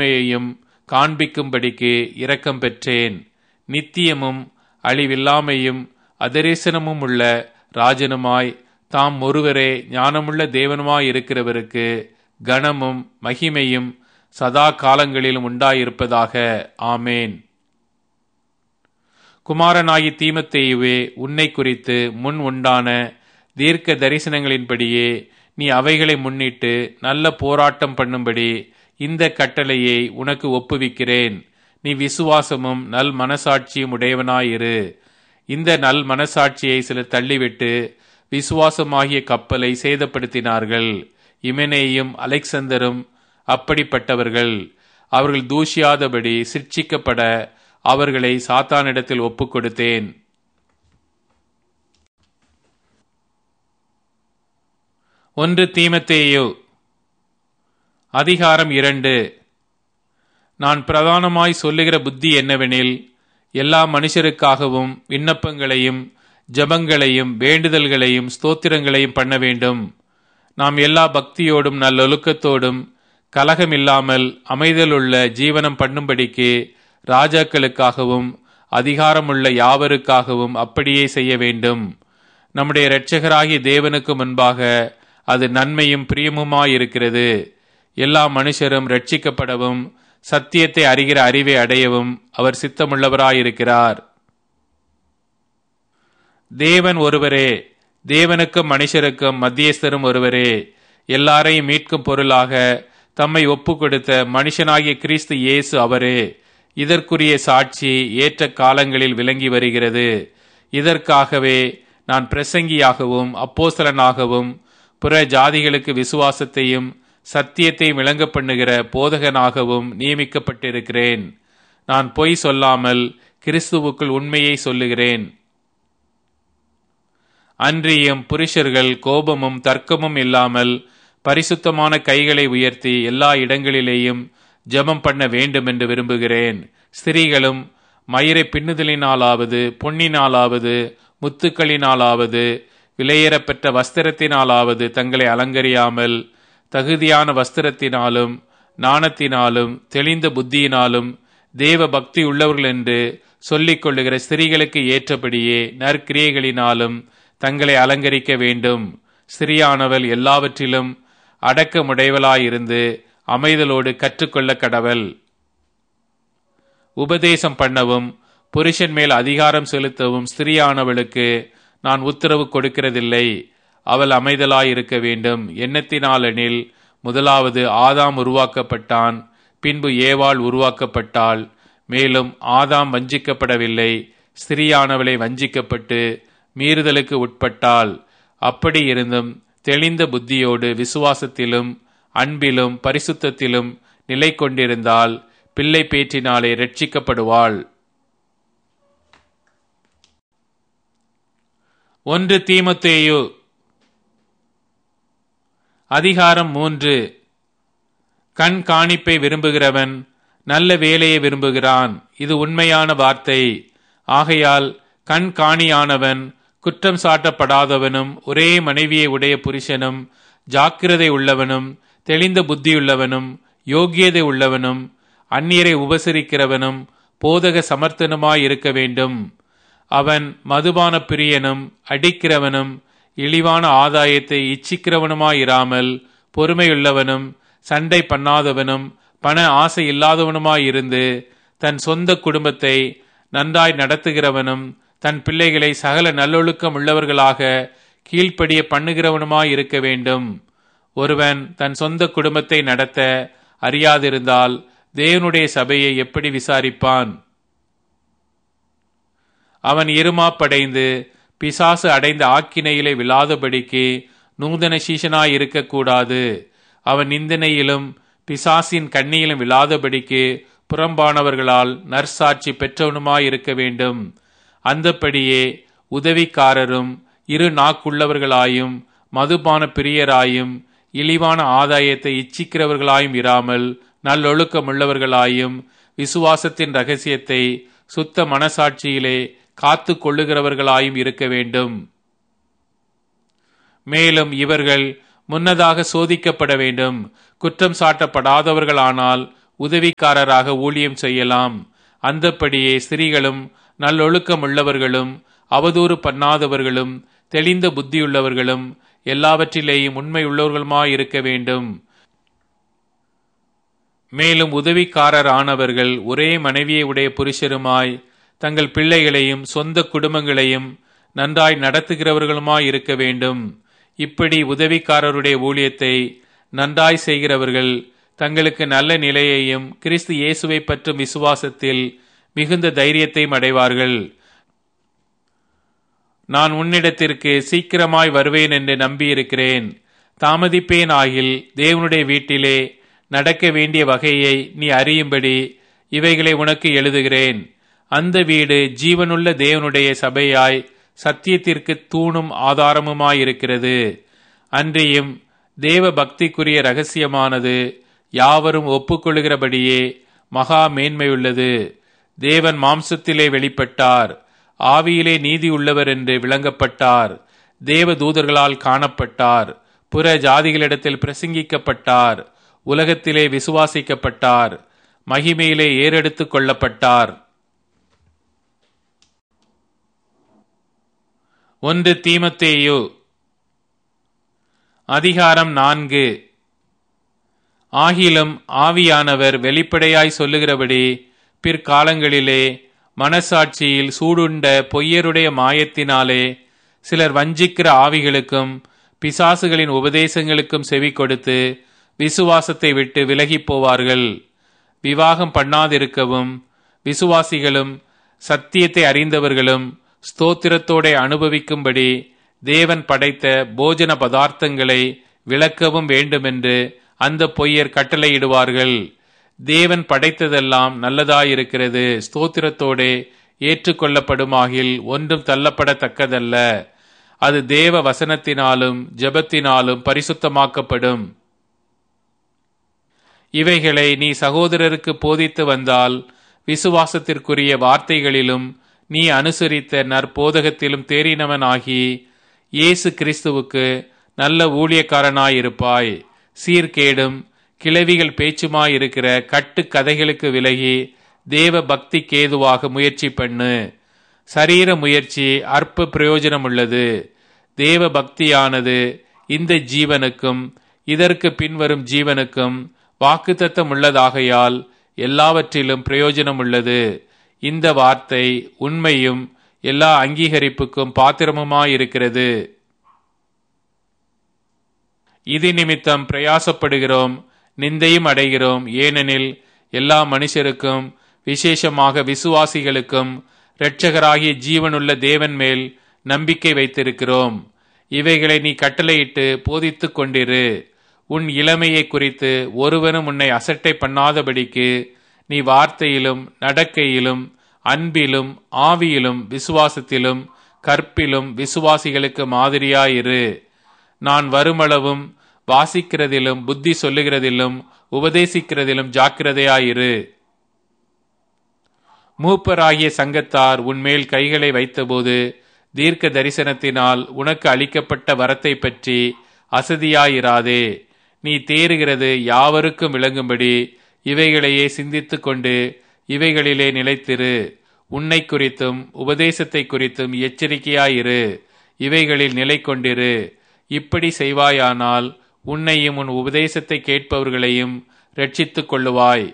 மகிமையையும் காண்பிக்கும்படிக்கு இரக்கம் பெற்றேன் நித்தியமும் அழிவில்லாமையும் அதரேசனமும் உள்ள ராஜனுமாய் தாம் ஒருவரே ஞானமுள்ள தேவனுமாய் இருக்கிறவருக்கு கனமும் மகிமையும் சதா காலங்களிலும் உண்டாயிருப்பதாக ஆமேன் குமாரனாகி தீமத்தேயுவே உன்னை குறித்து முன் உண்டான தீர்க்க தரிசனங்களின்படியே நீ அவைகளை முன்னிட்டு நல்ல போராட்டம் பண்ணும்படி இந்த கட்டளையை உனக்கு ஒப்புவிக்கிறேன் நீ விசுவாசமும் நல் மனசாட்சியும் உடையவனாயிரு இந்த நல் மனசாட்சியை சிலர் தள்ளிவிட்டு விசுவாசமாகிய கப்பலை சேதப்படுத்தினார்கள் இமெனேயும் அலெக்சந்தரும் அப்படிப்பட்டவர்கள் அவர்கள் தூஷியாதபடி சிற்சிக்கப்பட அவர்களை சாத்தானிடத்தில் ஒப்புக் கொடுத்தேன் ஒன்று தீமத்தேயோ அதிகாரம் இரண்டு நான் பிரதானமாய் சொல்லுகிற புத்தி என்னவெனில் எல்லா மனுஷருக்காகவும் விண்ணப்பங்களையும் ஜபங்களையும் வேண்டுதல்களையும் ஸ்தோத்திரங்களையும் பண்ண வேண்டும் நாம் எல்லா பக்தியோடும் நல்லொழுக்கத்தோடும் கலகமில்லாமல் அமைதலுள்ள ஜீவனம் பண்ணும்படிக்கு ராஜாக்களுக்காகவும் அதிகாரமுள்ள யாவருக்காகவும் அப்படியே செய்ய வேண்டும் நம்முடைய இரட்சகராகிய தேவனுக்கு முன்பாக அது நன்மையும் பிரியமுமாயிருக்கிறது எல்லா மனுஷரும் ரட்சிக்கப்படவும் சத்தியத்தை அறிகிற அறிவை அடையவும் அவர் சித்தமுள்ளவராயிருக்கிறார் தேவன் ஒருவரே தேவனுக்கும் மனுஷருக்கும் மத்தியஸ்தரும் ஒருவரே எல்லாரையும் மீட்கும் பொருளாக தம்மை ஒப்பு கொடுத்த மனுஷனாகிய கிறிஸ்து இயேசு அவரே இதற்குரிய சாட்சி ஏற்ற காலங்களில் விளங்கி வருகிறது இதற்காகவே நான் பிரசங்கியாகவும் அப்போஸ்தலனாகவும் புற ஜாதிகளுக்கு விசுவாசத்தையும் சத்தியத்தையும் விளங்க பண்ணுகிற போதகனாகவும் நியமிக்கப்பட்டிருக்கிறேன் நான் பொய் சொல்லாமல் கிறிஸ்துவுக்குள் உண்மையை சொல்லுகிறேன் அன்றியும் புருஷர்கள் கோபமும் தர்க்கமும் இல்லாமல் பரிசுத்தமான கைகளை உயர்த்தி எல்லா இடங்களிலேயும் ஜெபம் பண்ண வேண்டும் என்று விரும்புகிறேன் ஸ்திரீகளும் மயிரை பின்னுதலினாலாவது பொன்னினாலாவது முத்துக்களினாலாவது விலையேறப்பெற்ற வஸ்திரத்தினாலாவது தங்களை அலங்கரியாமல் தகுதியான வஸ்திரத்தினாலும் நாணத்தினாலும் தெளிந்த புத்தியினாலும் தேவ பக்தி உள்ளவர்கள் என்று சொல்லிக் கொள்ளுகிற ஸ்திரீகளுக்கு ஏற்றபடியே நற்கிரியைகளினாலும் தங்களை அலங்கரிக்க வேண்டும் ஸ்திரியானவள் எல்லாவற்றிலும் அடக்கமுடையவளாயிருந்து அமைதலோடு கற்றுக்கொள்ள கடவள் உபதேசம் பண்ணவும் புருஷன் மேல் அதிகாரம் செலுத்தவும் ஸ்திரியானவளுக்கு நான் உத்தரவு கொடுக்கிறதில்லை அவள் அமைதலாயிருக்க வேண்டும் எண்ணத்தினாலெனில் முதலாவது ஆதாம் உருவாக்கப்பட்டான் பின்பு ஏவாள் உருவாக்கப்பட்டாள் மேலும் ஆதாம் வஞ்சிக்கப்படவில்லை ஸ்திரியானவளை வஞ்சிக்கப்பட்டு மீறுதலுக்கு உட்பட்டாள் அப்படி இருந்தும் தெளிந்த புத்தியோடு விசுவாசத்திலும் அன்பிலும் பரிசுத்தத்திலும் நிலை கொண்டிருந்தால் பிள்ளை பேற்றினாலே ரட்சிக்கப்படுவாள் ஒன்று தீமத்தேயு அதிகாரம் மூன்று கண் காணிப்பை விரும்புகிறவன் நல்ல வேலையை விரும்புகிறான் இது உண்மையான வார்த்தை ஆகையால் கண் காணியானவன் குற்றம் சாட்டப்படாதவனும் ஒரே மனைவியை உடைய புருஷனும் ஜாக்கிரதை உள்ளவனும் தெளிந்த புத்தியுள்ளவனும் யோக்கியதை உள்ளவனும் அந்நியரை உபசரிக்கிறவனும் போதக சமர்த்தனுமாய் இருக்க வேண்டும் அவன் மதுபான பிரியனும் அடிக்கிறவனும் இழிவான ஆதாயத்தை இச்சிக்கிறவனுமாயிராமல் பொறுமையுள்ளவனும் சண்டை பண்ணாதவனும் பண ஆசை இல்லாதவனுமாயிருந்து தன் சொந்த குடும்பத்தை நன்றாய் நடத்துகிறவனும் தன் பிள்ளைகளை சகல நல்லொழுக்கம் உள்ளவர்களாக கீழ்ப்படிய பண்ணுகிறவனுமாய் இருக்க வேண்டும் ஒருவன் தன் சொந்த குடும்பத்தை நடத்த அறியாதிருந்தால் தேவனுடைய சபையை எப்படி விசாரிப்பான் அவன் இருமாப்படைந்து பிசாசு அடைந்த ஆக்கினையிலே விழாதபடிக்கு நூதன சீசனாய் இருக்கக்கூடாது அவன் நிந்தனையிலும் பிசாசின் கண்ணியிலும் விழாதபடிக்கு புறம்பானவர்களால் நற்சாட்சி பெற்றவனுமாயிருக்க வேண்டும் அந்தப்படியே உதவிக்காரரும் இரு நாக்குள்ளவர்களாயும் மதுபான பிரியராயும் இழிவான ஆதாயத்தை இச்சிக்கிறவர்களாயும் இராமல் நல்லொழுக்கமுள்ளவர்களாயும் விசுவாசத்தின் ரகசியத்தை சுத்த மனசாட்சியிலே காத்து கொள்ளுகிறவர்களாயும் இருக்க வேண்டும் மேலும் இவர்கள் முன்னதாக சோதிக்கப்பட வேண்டும் குற்றம் சாட்டப்படாதவர்களானால் உதவிக்காரராக ஊழியம் செய்யலாம் அந்தப்படியே ஸ்திரீகளும் நல்லொழுக்கம் உள்ளவர்களும் அவதூறு பண்ணாதவர்களும் தெளிந்த புத்தியுள்ளவர்களும் எல்லாவற்றிலேயும் உண்மை உள்ளவர்களுமாயிருக்க வேண்டும் மேலும் உதவிக்காரர் ஆனவர்கள் ஒரே மனைவியை உடைய புருஷருமாய் தங்கள் பிள்ளைகளையும் சொந்த குடும்பங்களையும் நன்றாய் நடத்துகிறவர்களுமாய் இருக்க வேண்டும் இப்படி உதவிக்காரருடைய ஊழியத்தை நன்றாய் செய்கிறவர்கள் தங்களுக்கு நல்ல நிலையையும் கிறிஸ்து இயேசுவை பற்றும் விசுவாசத்தில் மிகுந்த தைரியத்தையும் அடைவார்கள் நான் உன்னிடத்திற்கு சீக்கிரமாய் வருவேன் என்று நம்பியிருக்கிறேன் தாமதிப்பேன் ஆகில் தேவனுடைய வீட்டிலே நடக்க வேண்டிய வகையை நீ அறியும்படி இவைகளை உனக்கு எழுதுகிறேன் அந்த வீடு ஜீவனுள்ள தேவனுடைய சபையாய் சத்தியத்திற்கு தூணும் ஆதாரமுமாயிருக்கிறது அன்றியும் தேவ பக்திக்குரிய ரகசியமானது யாவரும் ஒப்புக்கொள்கிறபடியே மகா மேன்மையுள்ளது தேவன் மாம்சத்திலே வெளிப்பட்டார் ஆவியிலே நீதி உள்ளவர் என்று விளங்கப்பட்டார் தேவ தூதர்களால் காணப்பட்டார் புற ஜாதிகளிடத்தில் பிரசங்கிக்கப்பட்டார் உலகத்திலே விசுவாசிக்கப்பட்டார் மகிமையிலே ஏறெடுத்துக் கொள்ளப்பட்டார் ஒன்று தீமத்தேயு அதிகாரம் நான்கு ஆகிலும் ஆவியானவர் வெளிப்படையாய் சொல்லுகிறபடி பிற்காலங்களிலே மனசாட்சியில் சூடுண்ட பொய்யருடைய மாயத்தினாலே சிலர் வஞ்சிக்கிற ஆவிகளுக்கும் பிசாசுகளின் உபதேசங்களுக்கும் செவி கொடுத்து விசுவாசத்தை விட்டு விலகிப் போவார்கள் விவாகம் பண்ணாதிருக்கவும் விசுவாசிகளும் சத்தியத்தை அறிந்தவர்களும் ஸ்தோத்திரத்தோட அனுபவிக்கும்படி தேவன் படைத்த போஜன பதார்த்தங்களை விளக்கவும் வேண்டுமென்று அந்த பொய்யர் கட்டளையிடுவார்கள் தேவன் படைத்ததெல்லாம் நல்லதாயிருக்கிறது ஸ்தோத்திரத்தோடே ஏற்றுக்கொள்ளப்படுமாகில் ஒன்றும் தள்ளப்படத்தக்கதல்ல அது தேவ வசனத்தினாலும் ஜெபத்தினாலும் பரிசுத்தமாக்கப்படும் இவைகளை நீ சகோதரருக்கு போதித்து வந்தால் விசுவாசத்திற்குரிய வார்த்தைகளிலும் நீ அனுசரித்த நற்போதகத்திலும் தேறினவனாகி இயேசு கிறிஸ்துவுக்கு நல்ல ஊழியக்காரனாயிருப்பாய் சீர்கேடும் கிளவிகள் பேச்சுமாயிருக்கிற கட்டு கதைகளுக்கு விலகி தேவ பக்திக்கு ஏதுவாக முயற்சி பண்ணு சரீர முயற்சி அற்ப பிரயோஜனம் உள்ளது தேவ பக்தியானது இந்த ஜீவனுக்கும் இதற்கு பின்வரும் ஜீவனுக்கும் வாக்குத்தத்தம் உள்ளதாகையால் எல்லாவற்றிலும் பிரயோஜனம் உள்ளது இந்த வார்த்தை உண்மையும் எல்லா அங்கீகரிப்புக்கும் பாத்திரமுமாயிருக்கிறது இது நிமித்தம் பிரயாசப்படுகிறோம் நிந்தையும் அடைகிறோம் ஏனெனில் எல்லா மனுஷருக்கும் விசேஷமாக விசுவாசிகளுக்கும் இரட்சகராகிய ஜீவனுள்ள தேவன் மேல் நம்பிக்கை வைத்திருக்கிறோம் இவைகளை நீ கட்டளையிட்டு போதித்துக் கொண்டிரு உன் இளமையை குறித்து ஒருவனும் உன்னை அசட்டை பண்ணாதபடிக்கு நீ வார்த்தையிலும் நடக்கையிலும் அன்பிலும் ஆவியிலும் விசுவாசத்திலும் கற்பிலும் விசுவாசிகளுக்கு மாதிரியாயிரு நான் வருமளவும் வாசிக்கிறதிலும் புத்தி சொல்லுகிறதிலும் உபதேசிக்கிறதிலும் ஜாக்கிரதையாயிரு மூப்பராகிய சங்கத்தார் உன்மேல் கைகளை வைத்தபோது தீர்க்க தரிசனத்தினால் உனக்கு அளிக்கப்பட்ட வரத்தை பற்றி அசதியாயிராதே நீ தேறுகிறது யாவருக்கும் விளங்கும்படி இவைகளையே சிந்தித்துக் கொண்டு இவைகளிலே நிலைத்திரு உன்னை குறித்தும் உபதேசத்தை குறித்தும் எச்சரிக்கையாயிரு இவைகளில் நிலை கொண்டிரு இப்படி செய்வாயானால் உன்னையும் உன் உபதேசத்தை கேட்பவர்களையும் ரட்சித்துக் கொள்ளுவாய்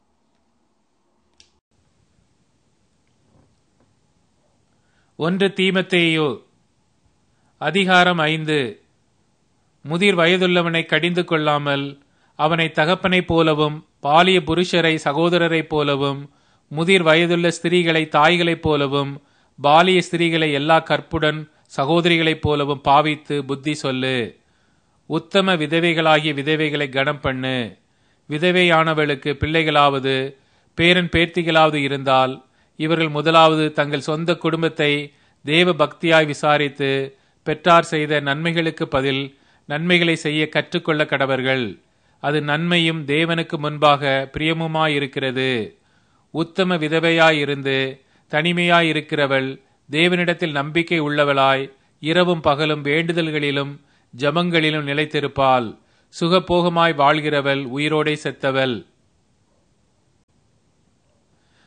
ஒன்று தீமத்தேயோ அதிகாரம் ஐந்து முதிர் வயதுள்ளவனை கடிந்து கொள்ளாமல் அவனை தகப்பனைப் போலவும் பாலிய புருஷரை சகோதரரைப் போலவும் முதிர் வயதுள்ள ஸ்திரீகளை தாய்களைப் போலவும் பாலிய ஸ்திரீகளை எல்லா கற்புடன் சகோதரிகளைப் போலவும் பாவித்து புத்தி சொல்லு உத்தம விதவைகளாகிய விதவைகளை கனம் பண்ணு விதவையானவளுக்கு பிள்ளைகளாவது பேரன் பேர்த்திகளாவது இருந்தால் இவர்கள் முதலாவது தங்கள் சொந்த குடும்பத்தை தேவ பக்தியாய் விசாரித்து பெற்றார் செய்த நன்மைகளுக்கு பதில் நன்மைகளை செய்ய கற்றுக்கொள்ள கடவர்கள் அது நன்மையும் தேவனுக்கு முன்பாக பிரியமுமாயிருக்கிறது உத்தம விதவையாயிருந்து தனிமையாயிருக்கிறவள் தேவனிடத்தில் நம்பிக்கை உள்ளவளாய் இரவும் பகலும் வேண்டுதல்களிலும் ஜபங்களிலும் நிலைத்திருப்பாள் சுகபோகமாய் வாழ்கிறவள் உயிரோடே செத்தவள்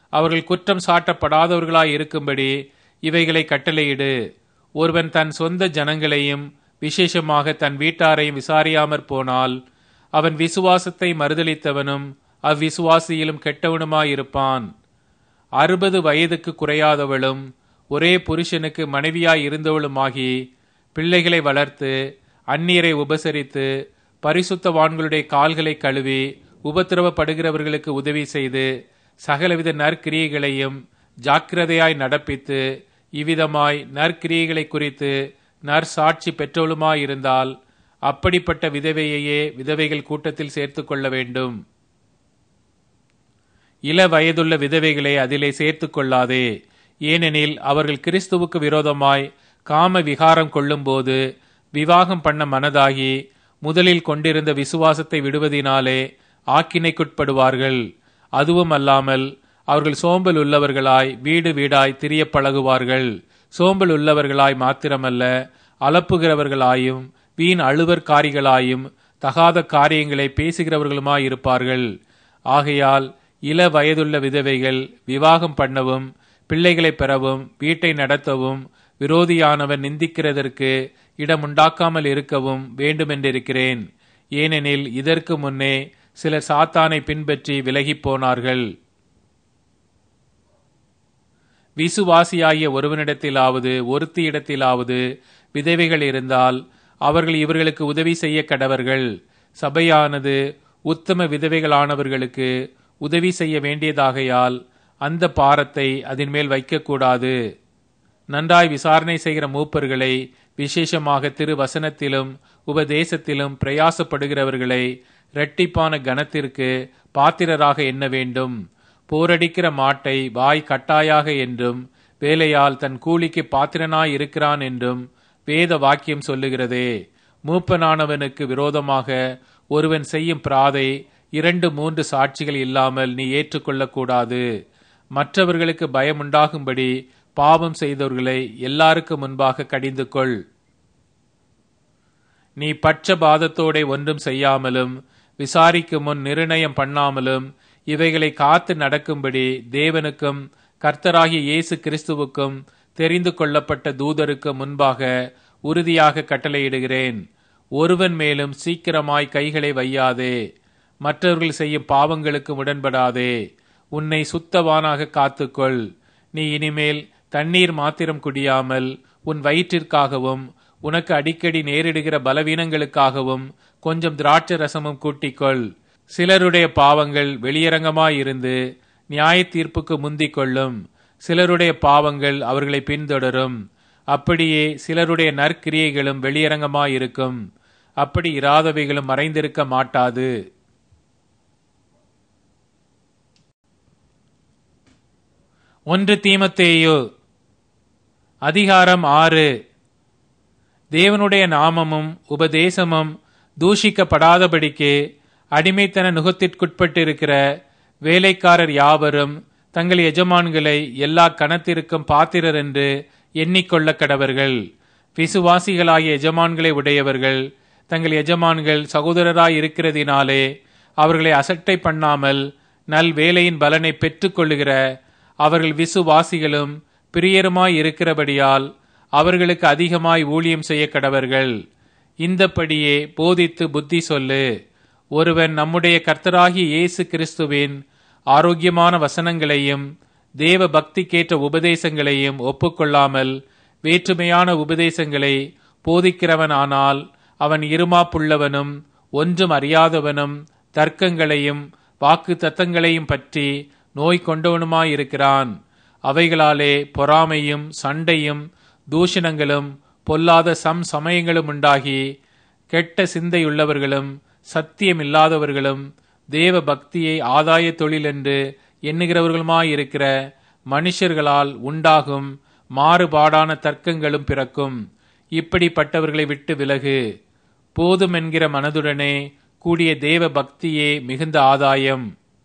அவர்கள் குற்றம் சாட்டப்படாதவர்களாய் இருக்கும்படி இவைகளை கட்டளையிடு ஒருவன் தன் சொந்த ஜனங்களையும் விசேஷமாக தன் வீட்டாரையும் விசாரியாமற் போனால் அவன் விசுவாசத்தை மறுதளித்தவனும் அவ்விசுவாசியிலும் கெட்டவனுமாயிருப்பான் அறுபது வயதுக்கு குறையாதவளும் ஒரே புருஷனுக்கு மனைவியாய் இருந்தவளுமாகி பிள்ளைகளை வளர்த்து அந்நீரை உபசரித்து பரிசுத்தவான்களுடைய கால்களை கழுவி உபத்திரவப்படுகிறவர்களுக்கு உதவி செய்து சகலவித நற்கிரியைகளையும் ஜாக்கிரதையாய் நடப்பித்து இவ்விதமாய் நற்கிரியைகளை குறித்து நற்சாட்சி பெற்றவளுமாயிருந்தால் அப்படிப்பட்ட விதவையையே விதவைகள் கூட்டத்தில் சேர்த்து கொள்ள வேண்டும் இள வயதுள்ள விதவைகளை அதிலே சேர்த்து கொள்ளாதே ஏனெனில் அவர்கள் கிறிஸ்துவுக்கு விரோதமாய் காம விகாரம் கொள்ளும்போது விவாகம் பண்ண மனதாகி முதலில் கொண்டிருந்த விசுவாசத்தை விடுவதினாலே ஆக்கினைக்குட்படுவார்கள் அதுவும் அல்லாமல் அவர்கள் சோம்பல் உள்ளவர்களாய் வீடு வீடாய் திரிய பழகுவார்கள் சோம்பல் உள்ளவர்களாய் மாத்திரமல்ல அலப்புகிறவர்களாயும் வீண் அழுவற்காரிகளாயும் தகாத காரியங்களை பேசுகிறவர்களுமாய் இருப்பார்கள் ஆகையால் இள வயதுள்ள விதவைகள் விவாகம் பண்ணவும் பிள்ளைகளை பெறவும் வீட்டை நடத்தவும் விரோதியானவன் நிந்திக்கிறதற்கு இடமுண்டாக்காமல் இருக்கவும் வேண்டுமென்றிருக்கிறேன் ஏனெனில் இதற்கு முன்னே சிலர் சாத்தானை பின்பற்றி விலகிப் போனார்கள் விசுவாசியாகிய ஒருவனிடத்திலாவது ஒருத்தியிடத்திலாவது விதவைகள் இருந்தால் அவர்கள் இவர்களுக்கு உதவி செய்ய கடவர்கள் சபையானது உத்தம விதவைகளானவர்களுக்கு உதவி செய்ய வேண்டியதாகையால் அந்த பாரத்தை அதன் மேல் வைக்கக்கூடாது நன்றாய் விசாரணை செய்கிற மூப்பர்களை விசேஷமாக திரு வசனத்திலும் உபதேசத்திலும் பிரயாசப்படுகிறவர்களை இரட்டிப்பான கனத்திற்கு பாத்திரராக எண்ண வேண்டும் போரடிக்கிற மாட்டை வாய் கட்டாயாக என்றும் வேலையால் தன் கூலிக்கு பாத்திரனாய் இருக்கிறான் என்றும் வேத வாக்கியம் சொல்லுகிறதே மூப்பனானவனுக்கு விரோதமாக ஒருவன் செய்யும் பிராதை இரண்டு மூன்று சாட்சிகள் இல்லாமல் நீ ஏற்றுக்கொள்ளக்கூடாது மற்றவர்களுக்கு பயமுண்டாகும்படி பாவம் செய்தவர்களை எல்லாருக்கு முன்பாக கடிந்து கொள் நீ பட்சபாதத்தோட ஒன்றும் செய்யாமலும் விசாரிக்கும் முன் நிர்ணயம் பண்ணாமலும் இவைகளை காத்து நடக்கும்படி தேவனுக்கும் கர்த்தராகிய இயேசு கிறிஸ்துவுக்கும் தெரிந்து கொள்ளப்பட்ட தூதருக்கு முன்பாக உறுதியாக கட்டளையிடுகிறேன் ஒருவன் மேலும் சீக்கிரமாய் கைகளை வையாதே மற்றவர்கள் செய்யும் பாவங்களுக்கு உடன்படாதே உன்னை சுத்தவானாக காத்துக்கொள் நீ இனிமேல் தண்ணீர் மாத்திரம் குடியாமல் உன் வயிற்றிற்காகவும் உனக்கு அடிக்கடி நேரிடுகிற பலவீனங்களுக்காகவும் கொஞ்சம் திராட்சை ரசமும் கூட்டிக்கொள் சிலருடைய பாவங்கள் வெளியரங்கமாயிருந்து நியாய தீர்ப்புக்கு முந்திக் கொள்ளும் சிலருடைய பாவங்கள் அவர்களை பின்தொடரும் அப்படியே சிலருடைய நற்கிரியைகளும் வெளியரங்கமாயிருக்கும் அப்படி இராதவைகளும் மறைந்திருக்க மாட்டாது ஒன்று தீமத்தேயு அதிகாரம் ஆறு தேவனுடைய நாமமும் உபதேசமும் தூஷிக்கப்படாதபடிக்கு அடிமைத்தன நுகத்திற்குட்பட்டிருக்கிற வேலைக்காரர் யாவரும் தங்கள் எஜமான்களை எல்லா கணத்திற்கும் பாத்திரர் என்று எண்ணிக்கொள்ள கடவர்கள் விசுவாசிகளாகிய எஜமான்களை உடையவர்கள் தங்கள் எஜமான்கள் சகோதரராய் இருக்கிறதினாலே அவர்களை அசட்டை பண்ணாமல் நல் வேலையின் பலனை பெற்றுக்கொள்ளுகிற அவர்கள் விசுவாசிகளும் பிரியருமாய் இருக்கிறபடியால் அவர்களுக்கு அதிகமாய் ஊழியம் செய்ய கடவர்கள் இந்தப்படியே போதித்து புத்தி சொல்லு ஒருவன் நம்முடைய கர்த்தராகிய இயேசு கிறிஸ்துவின் ஆரோக்கியமான வசனங்களையும் தேவ பக்திக்கேற்ற உபதேசங்களையும் ஒப்புக்கொள்ளாமல் வேற்றுமையான உபதேசங்களை போதிக்கிறவன் ஆனால் அவன் இருமாப்புள்ளவனும் ஒன்றும் அறியாதவனும் தர்க்கங்களையும் வாக்கு தத்தங்களையும் பற்றி நோய் கொண்டவனுமாயிருக்கிறான் அவைகளாலே பொறாமையும் சண்டையும் தூஷணங்களும் பொல்லாத சம் சமயங்களும் உண்டாகி கெட்ட சிந்தையுள்ளவர்களும் சத்தியமில்லாதவர்களும் தேவ பக்தியை ஆதாய தொழில் என்று எண்ணுகிறவர்களுமாயிருக்கிற மனுஷர்களால் உண்டாகும் மாறுபாடான தர்க்கங்களும் பிறக்கும் இப்படிப்பட்டவர்களை விட்டு விலகு போதும் என்கிற மனதுடனே கூடிய தேவ பக்தியே மிகுந்த ஆதாயம்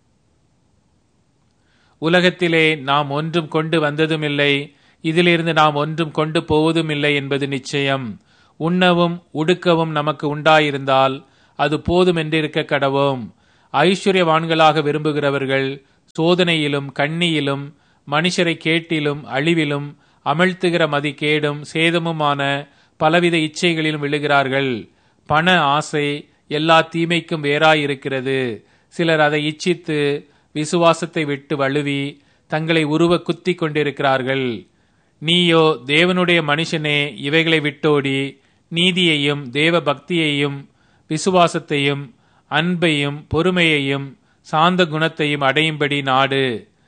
உலகத்திலே நாம் ஒன்றும் கொண்டு வந்ததுமில்லை இதிலிருந்து நாம் ஒன்றும் கொண்டு போவதும் இல்லை என்பது நிச்சயம் உண்ணவும் உடுக்கவும் நமக்கு உண்டாயிருந்தால் அது போதும் என்றிருக்க கடவோம் ஐஸ்வர்யவான்களாக விரும்புகிறவர்கள் சோதனையிலும் கண்ணியிலும் மனுஷரை கேட்டிலும் அழிவிலும் அமிழ்த்துகிற மதிகேடும் சேதமுமான பலவித இச்சைகளிலும் விழுகிறார்கள் பண ஆசை எல்லா தீமைக்கும் வேறாயிருக்கிறது சிலர் அதை இச்சித்து விசுவாசத்தை விட்டு வழுவி தங்களை உருவ குத்தி கொண்டிருக்கிறார்கள் நீயோ தேவனுடைய மனுஷனே இவைகளை விட்டோடி நீதியையும் தேவ பக்தியையும் விசுவாசத்தையும் அன்பையும் பொறுமையையும் சாந்த குணத்தையும் அடையும்படி நாடு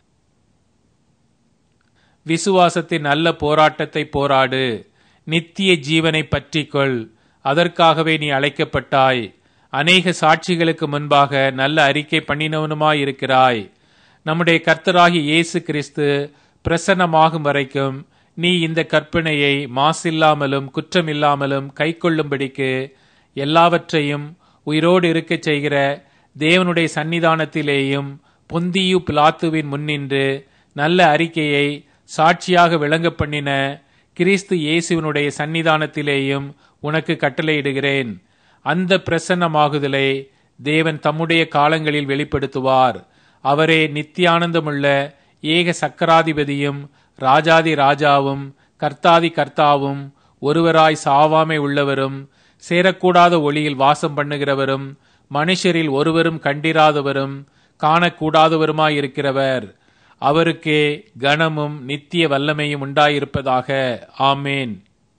விசுவாசத்தின் நல்ல போராட்டத்தை போராடு நித்திய ஜீவனை பற்றிக்கொள் அதற்காகவே நீ அழைக்கப்பட்டாய் அநேக சாட்சிகளுக்கு முன்பாக நல்ல அறிக்கை பண்ணினவனுமாயிருக்கிறாய் நம்முடைய கர்த்தராகி இயேசு கிறிஸ்து பிரசன்னமாகும் வரைக்கும் நீ இந்த கற்பனையை மாசில்லாமலும் குற்றமில்லாமலும் கைக்கொள்ளும்படிக்கு எல்லாவற்றையும் உயிரோடு இருக்கச் செய்கிற தேவனுடைய சன்னிதானத்திலேயும் பொந்தியு பிலாத்துவின் முன்னின்று நல்ல அறிக்கையை சாட்சியாக விளங்க பண்ணின கிறிஸ்து இயேசுவினுடைய சன்னிதானத்திலேயும் உனக்கு கட்டளையிடுகிறேன் அந்த பிரசன்னமாகுதலை தேவன் தம்முடைய காலங்களில் வெளிப்படுத்துவார் அவரே நித்தியானந்தமுள்ள ஏக சக்கராதிபதியும் ராஜாதி ராஜாவும் கர்த்தாதி கர்த்தாவும் ஒருவராய் சாவாமை உள்ளவரும் சேரக்கூடாத ஒளியில் வாசம் பண்ணுகிறவரும் மனுஷரில் ஒருவரும் கண்டிராதவரும் காணக்கூடாதவருமாயிருக்கிறவர் அவருக்கே கனமும் நித்திய வல்லமையும் உண்டாயிருப்பதாக ஆமேன்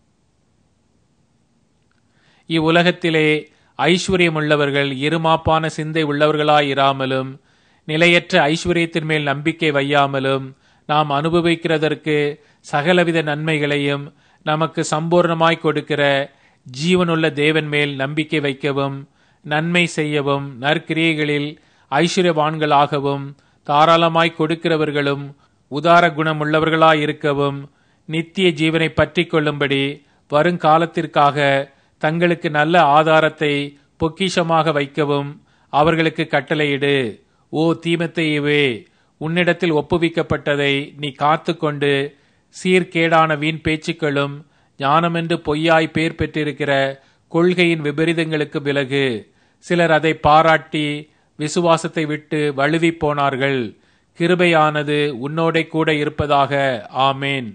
இவ்வுலகத்திலே ஐஸ்வர்யமுள்ளவர்கள் இருமாப்பான சிந்தை உள்ளவர்களாயிராமலும் நிலையற்ற ஐஸ்வர்யத்தின் மேல் நம்பிக்கை வையாமலும் நாம் அனுபவிக்கிறதற்கு சகலவித நன்மைகளையும் நமக்கு சம்பூர்ணமாய் கொடுக்கிற ஜீவனுள்ள தேவன் மேல் நம்பிக்கை வைக்கவும் நன்மை செய்யவும் நற்கிரியைகளில் ஐஸ்வர்யவான்களாகவும் தாராளமாய் கொடுக்கிறவர்களும் உதார குணமுள்ளவர்களாயிருக்கவும் நித்திய ஜீவனை பற்றி கொள்ளும்படி வருங்காலத்திற்காக தங்களுக்கு நல்ல ஆதாரத்தை பொக்கிஷமாக வைக்கவும் அவர்களுக்கு கட்டளையிடு ஓ தீமத்தையவே உன்னிடத்தில் ஒப்புவிக்கப்பட்டதை நீ காத்து கொண்டு சீர்கேடான வீண் பேச்சுக்களும் ஞானமென்று பொய்யாய் பேர் பெற்றிருக்கிற கொள்கையின் விபரீதங்களுக்கு விலகு சிலர் அதை பாராட்டி விசுவாசத்தை விட்டு வழுவி போனார்கள் கிருபையானது உன்னோட கூட இருப்பதாக ஆமேன்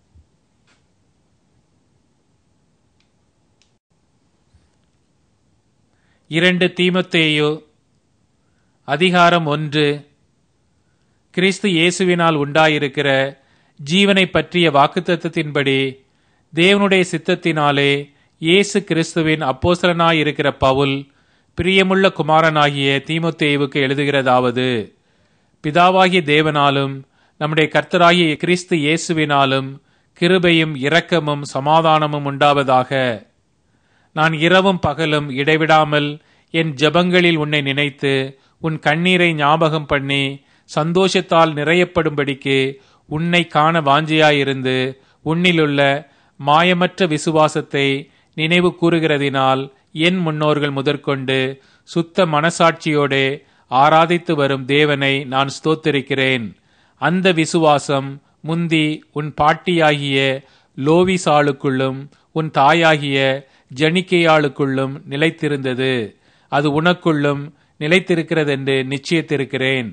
இரண்டு தீமத்தேயோ அதிகாரம் ஒன்று கிறிஸ்து இயேசுவினால் உண்டாயிருக்கிற ஜீவனை பற்றிய வாக்குத்தத்தின்படி தேவனுடைய சித்தத்தினாலே இயேசு கிறிஸ்துவின் அப்போசலனாயிருக்கிற பவுல் பிரியமுள்ள குமாரனாகிய தீமுத்தேவுக்கு எழுதுகிறதாவது பிதாவாகிய தேவனாலும் நம்முடைய கர்த்தராகிய கிறிஸ்து இயேசுவினாலும் கிருபையும் இரக்கமும் சமாதானமும் உண்டாவதாக நான் இரவும் பகலும் இடைவிடாமல் என் ஜபங்களில் உன்னை நினைத்து உன் கண்ணீரை ஞாபகம் பண்ணி சந்தோஷத்தால் நிறையப்படும்படிக்கு உன்னை காண வாஞ்சியாயிருந்து உன்னிலுள்ள மாயமற்ற விசுவாசத்தை நினைவு கூறுகிறதினால் என் முன்னோர்கள் முதற்கொண்டு சுத்த மனசாட்சியோடே ஆராதித்து வரும் தேவனை நான் ஸ்தோத்திருக்கிறேன் அந்த விசுவாசம் முந்தி உன் பாட்டியாகிய லோவிசாளுக்குள்ளும் உன் தாயாகிய ஜனிக்கையாளுக்குள்ளும் நிலைத்திருந்தது அது உனக்குள்ளும் நிலைத்திருக்கிறதென்று நிச்சயித்திருக்கிறேன்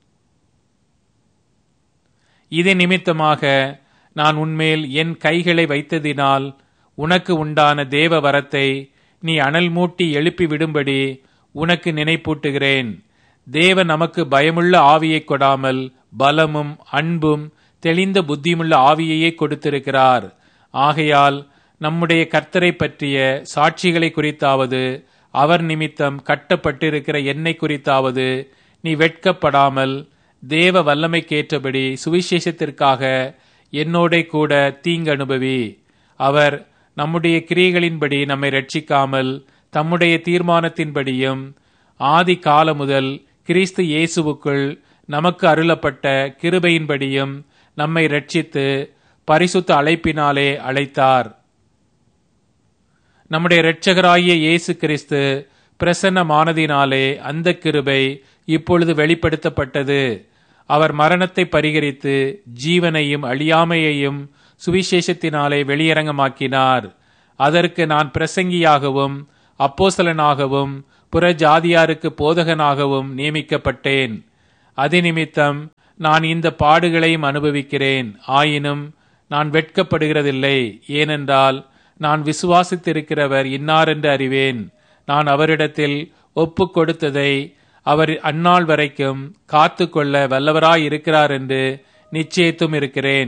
இது நிமித்தமாக நான் உன்மேல் என் கைகளை வைத்ததினால் உனக்கு உண்டான தேவ வரத்தை நீ அனல் மூட்டி எழுப்பி விடும்படி உனக்கு நினைப்பூட்டுகிறேன் தேவ நமக்கு பயமுள்ள ஆவியை கொடாமல் பலமும் அன்பும் தெளிந்த புத்தியுமுள்ள ஆவியையே கொடுத்திருக்கிறார் ஆகையால் நம்முடைய கர்த்தரை பற்றிய சாட்சிகளை குறித்தாவது அவர் நிமித்தம் கட்டப்பட்டிருக்கிற என்னை குறித்தாவது நீ வெட்கப்படாமல் தேவ வல்லமைக்கேற்றபடி சுவிசேஷத்திற்காக என்னோட கூட தீங்கு அனுபவி அவர் நம்முடைய கிரியைகளின்படி நம்மை ரட்சிக்காமல் தம்முடைய தீர்மானத்தின்படியும் ஆதி கால முதல் கிறிஸ்து இயேசுவுக்குள் நமக்கு அருளப்பட்ட கிருபையின்படியும் நம்மை ரட்சித்து பரிசுத்த அழைப்பினாலே அழைத்தார் நம்முடைய இரட்சகராகிய இயேசு கிறிஸ்து பிரசன்னமானதினாலே அந்த கிருபை இப்பொழுது வெளிப்படுத்தப்பட்டது அவர் மரணத்தை பரிகரித்து ஜீவனையும் அழியாமையையும் சுவிசேஷத்தினாலே வெளியரங்கமாக்கினார் அதற்கு நான் பிரசங்கியாகவும் அப்போசலனாகவும் புற ஜாதியாருக்கு போதகனாகவும் நியமிக்கப்பட்டேன் அதிநிமித்தம் நான் இந்த பாடுகளையும் அனுபவிக்கிறேன் ஆயினும் நான் வெட்கப்படுகிறதில்லை ஏனென்றால் நான் விசுவாசித்திருக்கிறவர் இன்னாரென்று அறிவேன் நான் அவரிடத்தில் ஒப்பு கொடுத்ததை அவர் அந்நாள் வரைக்கும் காத்து கொள்ள வல்லவராய் இருக்கிறார் என்று நிச்சயித்தும் இருக்கிறேன்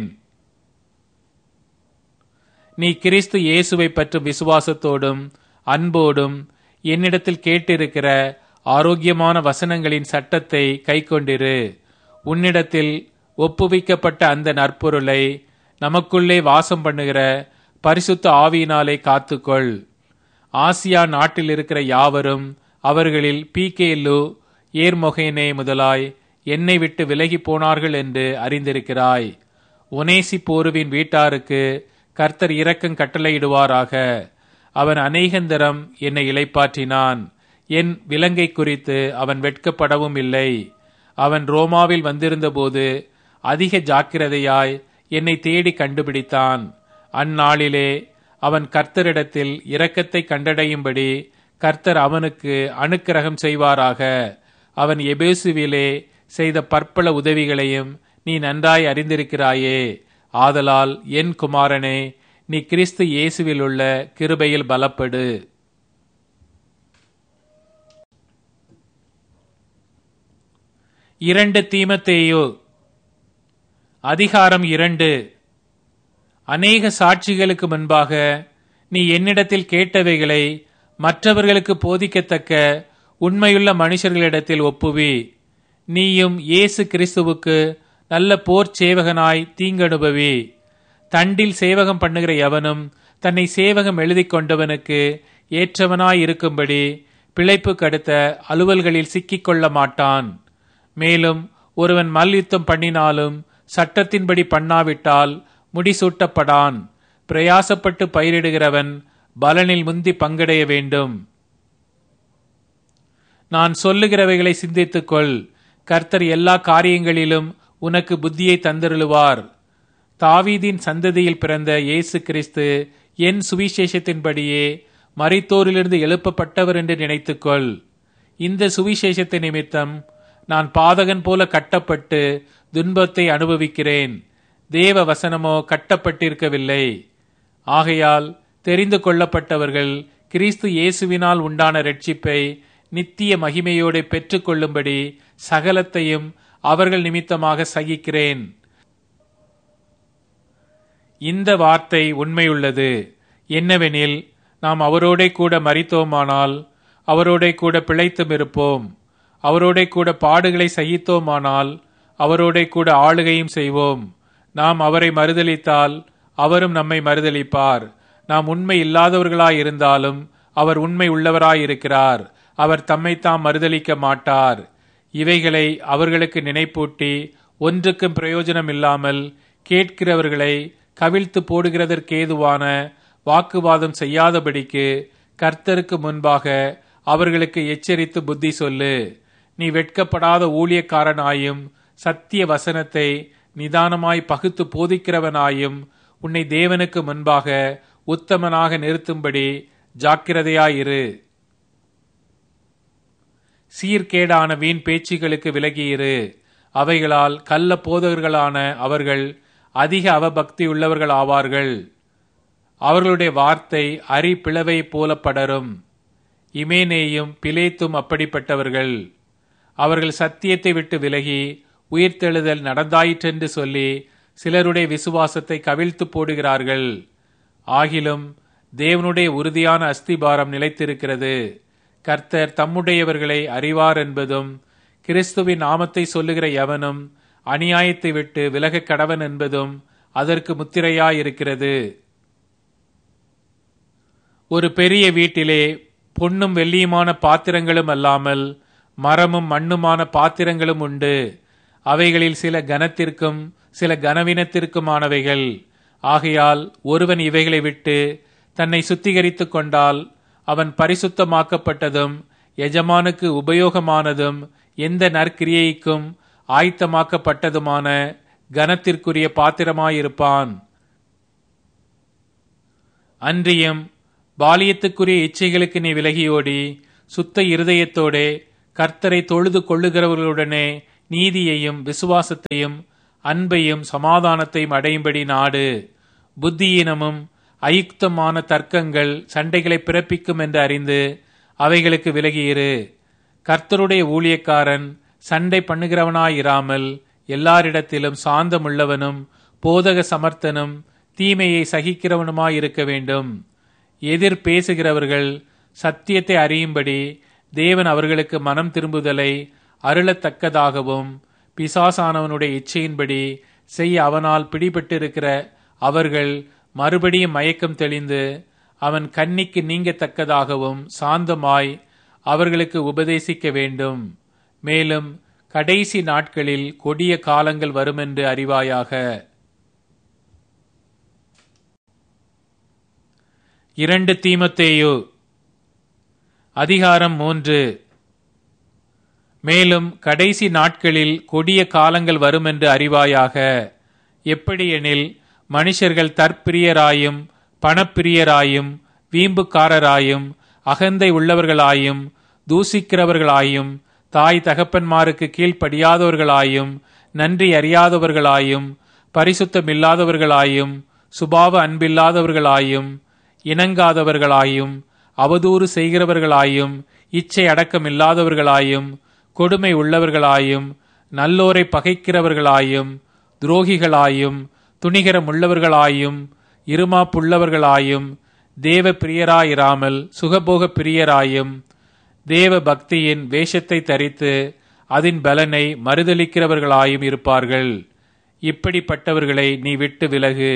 நீ கிறிஸ்து இயேசுவை பற்றும் விசுவாசத்தோடும் அன்போடும் என்னிடத்தில் கேட்டிருக்கிற ஆரோக்கியமான வசனங்களின் சட்டத்தை கைக்கொண்டிரு உன்னிடத்தில் ஒப்புவிக்கப்பட்ட அந்த நற்பொருளை நமக்குள்ளே வாசம் பண்ணுகிற பரிசுத்த ஆவியினாலே காத்துக்கொள் ஆசியா நாட்டில் இருக்கிற யாவரும் அவர்களில் பீகேலு ஏர்மொகேனே முதலாய் என்னை விட்டு விலகி போனார்கள் என்று அறிந்திருக்கிறாய் ஒனேசி போருவின் வீட்டாருக்கு கர்த்தர் இரக்கம் கட்டளையிடுவாராக அவன் அநேகந்தரம் என்னை இளைப்பாற்றினான் என் விலங்கை குறித்து அவன் வெட்கப்படவும் இல்லை அவன் ரோமாவில் வந்திருந்தபோது அதிக ஜாக்கிரதையாய் என்னை தேடி கண்டுபிடித்தான் அந்நாளிலே அவன் கர்த்தரிடத்தில் இரக்கத்தை கண்டடையும்படி கர்த்தர் அவனுக்கு அனுக்கிரகம் செய்வாராக அவன் எபேசுவிலே செய்த பற்பல உதவிகளையும் நீ நன்றாய் அறிந்திருக்கிறாயே ஆதலால் என் குமாரனே நீ கிறிஸ்து இயேசுவில் உள்ள கிருபையில் பலப்படு இரண்டு தீமத்தேயோ அதிகாரம் இரண்டு அநேக சாட்சிகளுக்கு முன்பாக நீ என்னிடத்தில் கேட்டவைகளை மற்றவர்களுக்கு போதிக்கத்தக்க உண்மையுள்ள மனுஷர்களிடத்தில் ஒப்புவி நீயும் இயேசு கிறிஸ்துவுக்கு நல்ல போர் சேவகனாய் தீங்கனுபவி தண்டில் சேவகம் பண்ணுகிற எவனும் தன்னை சேவகம் எழுதி கொண்டவனுக்கு ஏற்றவனாய் இருக்கும்படி பிழைப்பு கடுத்த அலுவல்களில் சிக்கிக்கொள்ள மாட்டான் மேலும் ஒருவன் மல்யுத்தம் பண்ணினாலும் சட்டத்தின்படி பண்ணாவிட்டால் முடிசூட்டப்படான் பிரயாசப்பட்டு பயிரிடுகிறவன் பலனில் முந்தி பங்கடைய வேண்டும் நான் சொல்லுகிறவைகளை சிந்தித்துக்கொள் கர்த்தர் எல்லா காரியங்களிலும் உனக்கு புத்தியை தந்தருளுவார் தாவீதின் சந்ததியில் பிறந்த இயேசு கிறிஸ்து என் சுவிசேஷத்தின்படியே மரித்தோரிலிருந்து எழுப்பப்பட்டவர் என்று நினைத்துக்கொள் இந்த சுவிசேஷத்தை நிமித்தம் நான் பாதகன் போல கட்டப்பட்டு துன்பத்தை அனுபவிக்கிறேன் தேவ வசனமோ கட்டப்பட்டிருக்கவில்லை ஆகையால் தெரிந்து கொள்ளப்பட்டவர்கள் கிறிஸ்து இயேசுவினால் உண்டான ரட்சிப்பை நித்திய மகிமையோடு பெற்றுக்கொள்ளும்படி சகலத்தையும் அவர்கள் நிமித்தமாக சகிக்கிறேன் இந்த வார்த்தை உண்மையுள்ளது என்னவெனில் நாம் அவரோடே கூட மறித்தோமானால் அவரோடே கூட பிழைத்தும் இருப்போம் அவரோடே கூட பாடுகளை சகித்தோமானால் அவரோடே கூட ஆளுகையும் செய்வோம் நாம் அவரை மறுதலித்தால் அவரும் நம்மை மறுதலிப்பார் நாம் உண்மை இல்லாதவர்களாயிருந்தாலும் அவர் உண்மை உள்ளவராயிருக்கிறார் அவர் தம்மைத்தாம் மறுதலிக்க மாட்டார் இவைகளை அவர்களுக்கு நினைப்பூட்டி ஒன்றுக்கும் பிரயோஜனம் இல்லாமல் கேட்கிறவர்களை கவிழ்த்து போடுகிறதற்கேதுவான வாக்குவாதம் செய்யாதபடிக்கு கர்த்தருக்கு முன்பாக அவர்களுக்கு எச்சரித்து புத்தி சொல்லு நீ வெட்கப்படாத ஊழியக்காரனாயும் சத்திய வசனத்தை நிதானமாய் பகுத்து போதிக்கிறவனாயும் உன்னை தேவனுக்கு முன்பாக உத்தமனாக நிறுத்தும்படி ஜாக்கிரதையாயிரு சீர்கேடான வீண் பேச்சுகளுக்கு விலகியிரு அவைகளால் கள்ள போதகர்களான அவர்கள் அதிக அவபக்தி உள்ளவர்கள் ஆவார்கள் அவர்களுடைய வார்த்தை அரி பிளவை போல படரும் இமேனேயும் பிலேத்தும் அப்படிப்பட்டவர்கள் அவர்கள் சத்தியத்தை விட்டு விலகி உயிர்த்தெழுதல் நடந்தாயிற்றென்று சொல்லி சிலருடைய விசுவாசத்தை கவிழ்த்து போடுகிறார்கள் ஆகிலும் தேவனுடைய உறுதியான அஸ்திபாரம் நிலைத்திருக்கிறது கர்த்தர் தம்முடையவர்களை அறிவார் என்பதும் கிறிஸ்துவின் நாமத்தை சொல்லுகிற எவனும் அநியாயத்தை விட்டு விலகக் கடவன் என்பதும் அதற்கு முத்திரையாயிருக்கிறது ஒரு பெரிய வீட்டிலே பொன்னும் வெள்ளியுமான பாத்திரங்களும் அல்லாமல் மரமும் மண்ணுமான பாத்திரங்களும் உண்டு அவைகளில் சில கனத்திற்கும் சில கனவினத்திற்குமானவைகள் ஆகையால் ஒருவன் இவைகளை விட்டு தன்னை சுத்திகரித்துக் கொண்டால் அவன் பரிசுத்தமாக்கப்பட்டதும் எஜமானுக்கு உபயோகமானதும் எந்த நற்கிரியைக்கும் ஆயத்தமாக்கப்பட்டதுமான கனத்திற்குரிய பாத்திரமாயிருப்பான் அன்றியும் பாலியத்துக்குரிய இச்சைகளுக்கு நீ விலகியோடி சுத்த இருதயத்தோடே கர்த்தரை தொழுது கொள்ளுகிறவர்களுடனே நீதியையும் விசுவாசத்தையும் அன்பையும் சமாதானத்தையும் அடையும்படி நாடு புத்தியீனமும் அயுக்தமான தர்க்கங்கள் சண்டைகளை பிறப்பிக்கும் என்று அறிந்து அவைகளுக்கு விலகியிரு கர்த்தருடைய ஊழியக்காரன் சண்டை பண்ணுகிறவனாயிராமல் எல்லாரிடத்திலும் சாந்தமுள்ளவனும் போதக சமர்த்தனும் தீமையை சகிக்கிறவனுமாயிருக்க வேண்டும் எதிர் பேசுகிறவர்கள் சத்தியத்தை அறியும்படி தேவன் அவர்களுக்கு மனம் திரும்புதலை அருளத்தக்கதாகவும் பிசாசானவனுடைய இச்சையின்படி செய்ய அவனால் பிடிபட்டிருக்கிற அவர்கள் மறுபடியும் மயக்கம் தெளிந்து அவன் கண்ணிக்கு நீங்கத்தக்கதாகவும் சாந்தமாய் அவர்களுக்கு உபதேசிக்க வேண்டும் மேலும் கடைசி நாட்களில் கொடிய காலங்கள் வருமென்று அறிவாயாக இரண்டு தீமத்தேயு அதிகாரம் மூன்று மேலும் கடைசி நாட்களில் கொடிய காலங்கள் வருமென்று அறிவாயாக எப்படியெனில் மனுஷர்கள் தற்பிரியராயும் பணப்பிரியராயும் வீம்புக்காரராயும் அகந்தை உள்ளவர்களாயும் தூசிக்கிறவர்களாயும் தாய் தகப்பன்மாருக்கு கீழ்ப்படியாதவர்களாயும் நன்றி அறியாதவர்களாயும் பரிசுத்தமில்லாதவர்களாயும் சுபாவ அன்பில்லாதவர்களாயும் இணங்காதவர்களாயும் அவதூறு செய்கிறவர்களாயும் இச்சை அடக்கமில்லாதவர்களாயும் கொடுமை உள்ளவர்களாயும் நல்லோரை பகைக்கிறவர்களாயும் துரோகிகளாயும் துணிகரமுள்ளவர்களாயும் இருமாப்புள்ளவர்களாயும் தேவ பிரியராயிராமல் சுகபோக பிரியராயும் தேவ பக்தியின் வேஷத்தை தரித்து அதன் பலனை மறுதளிக்கிறவர்களாயும் இருப்பார்கள் இப்படிப்பட்டவர்களை நீ விட்டு விலகு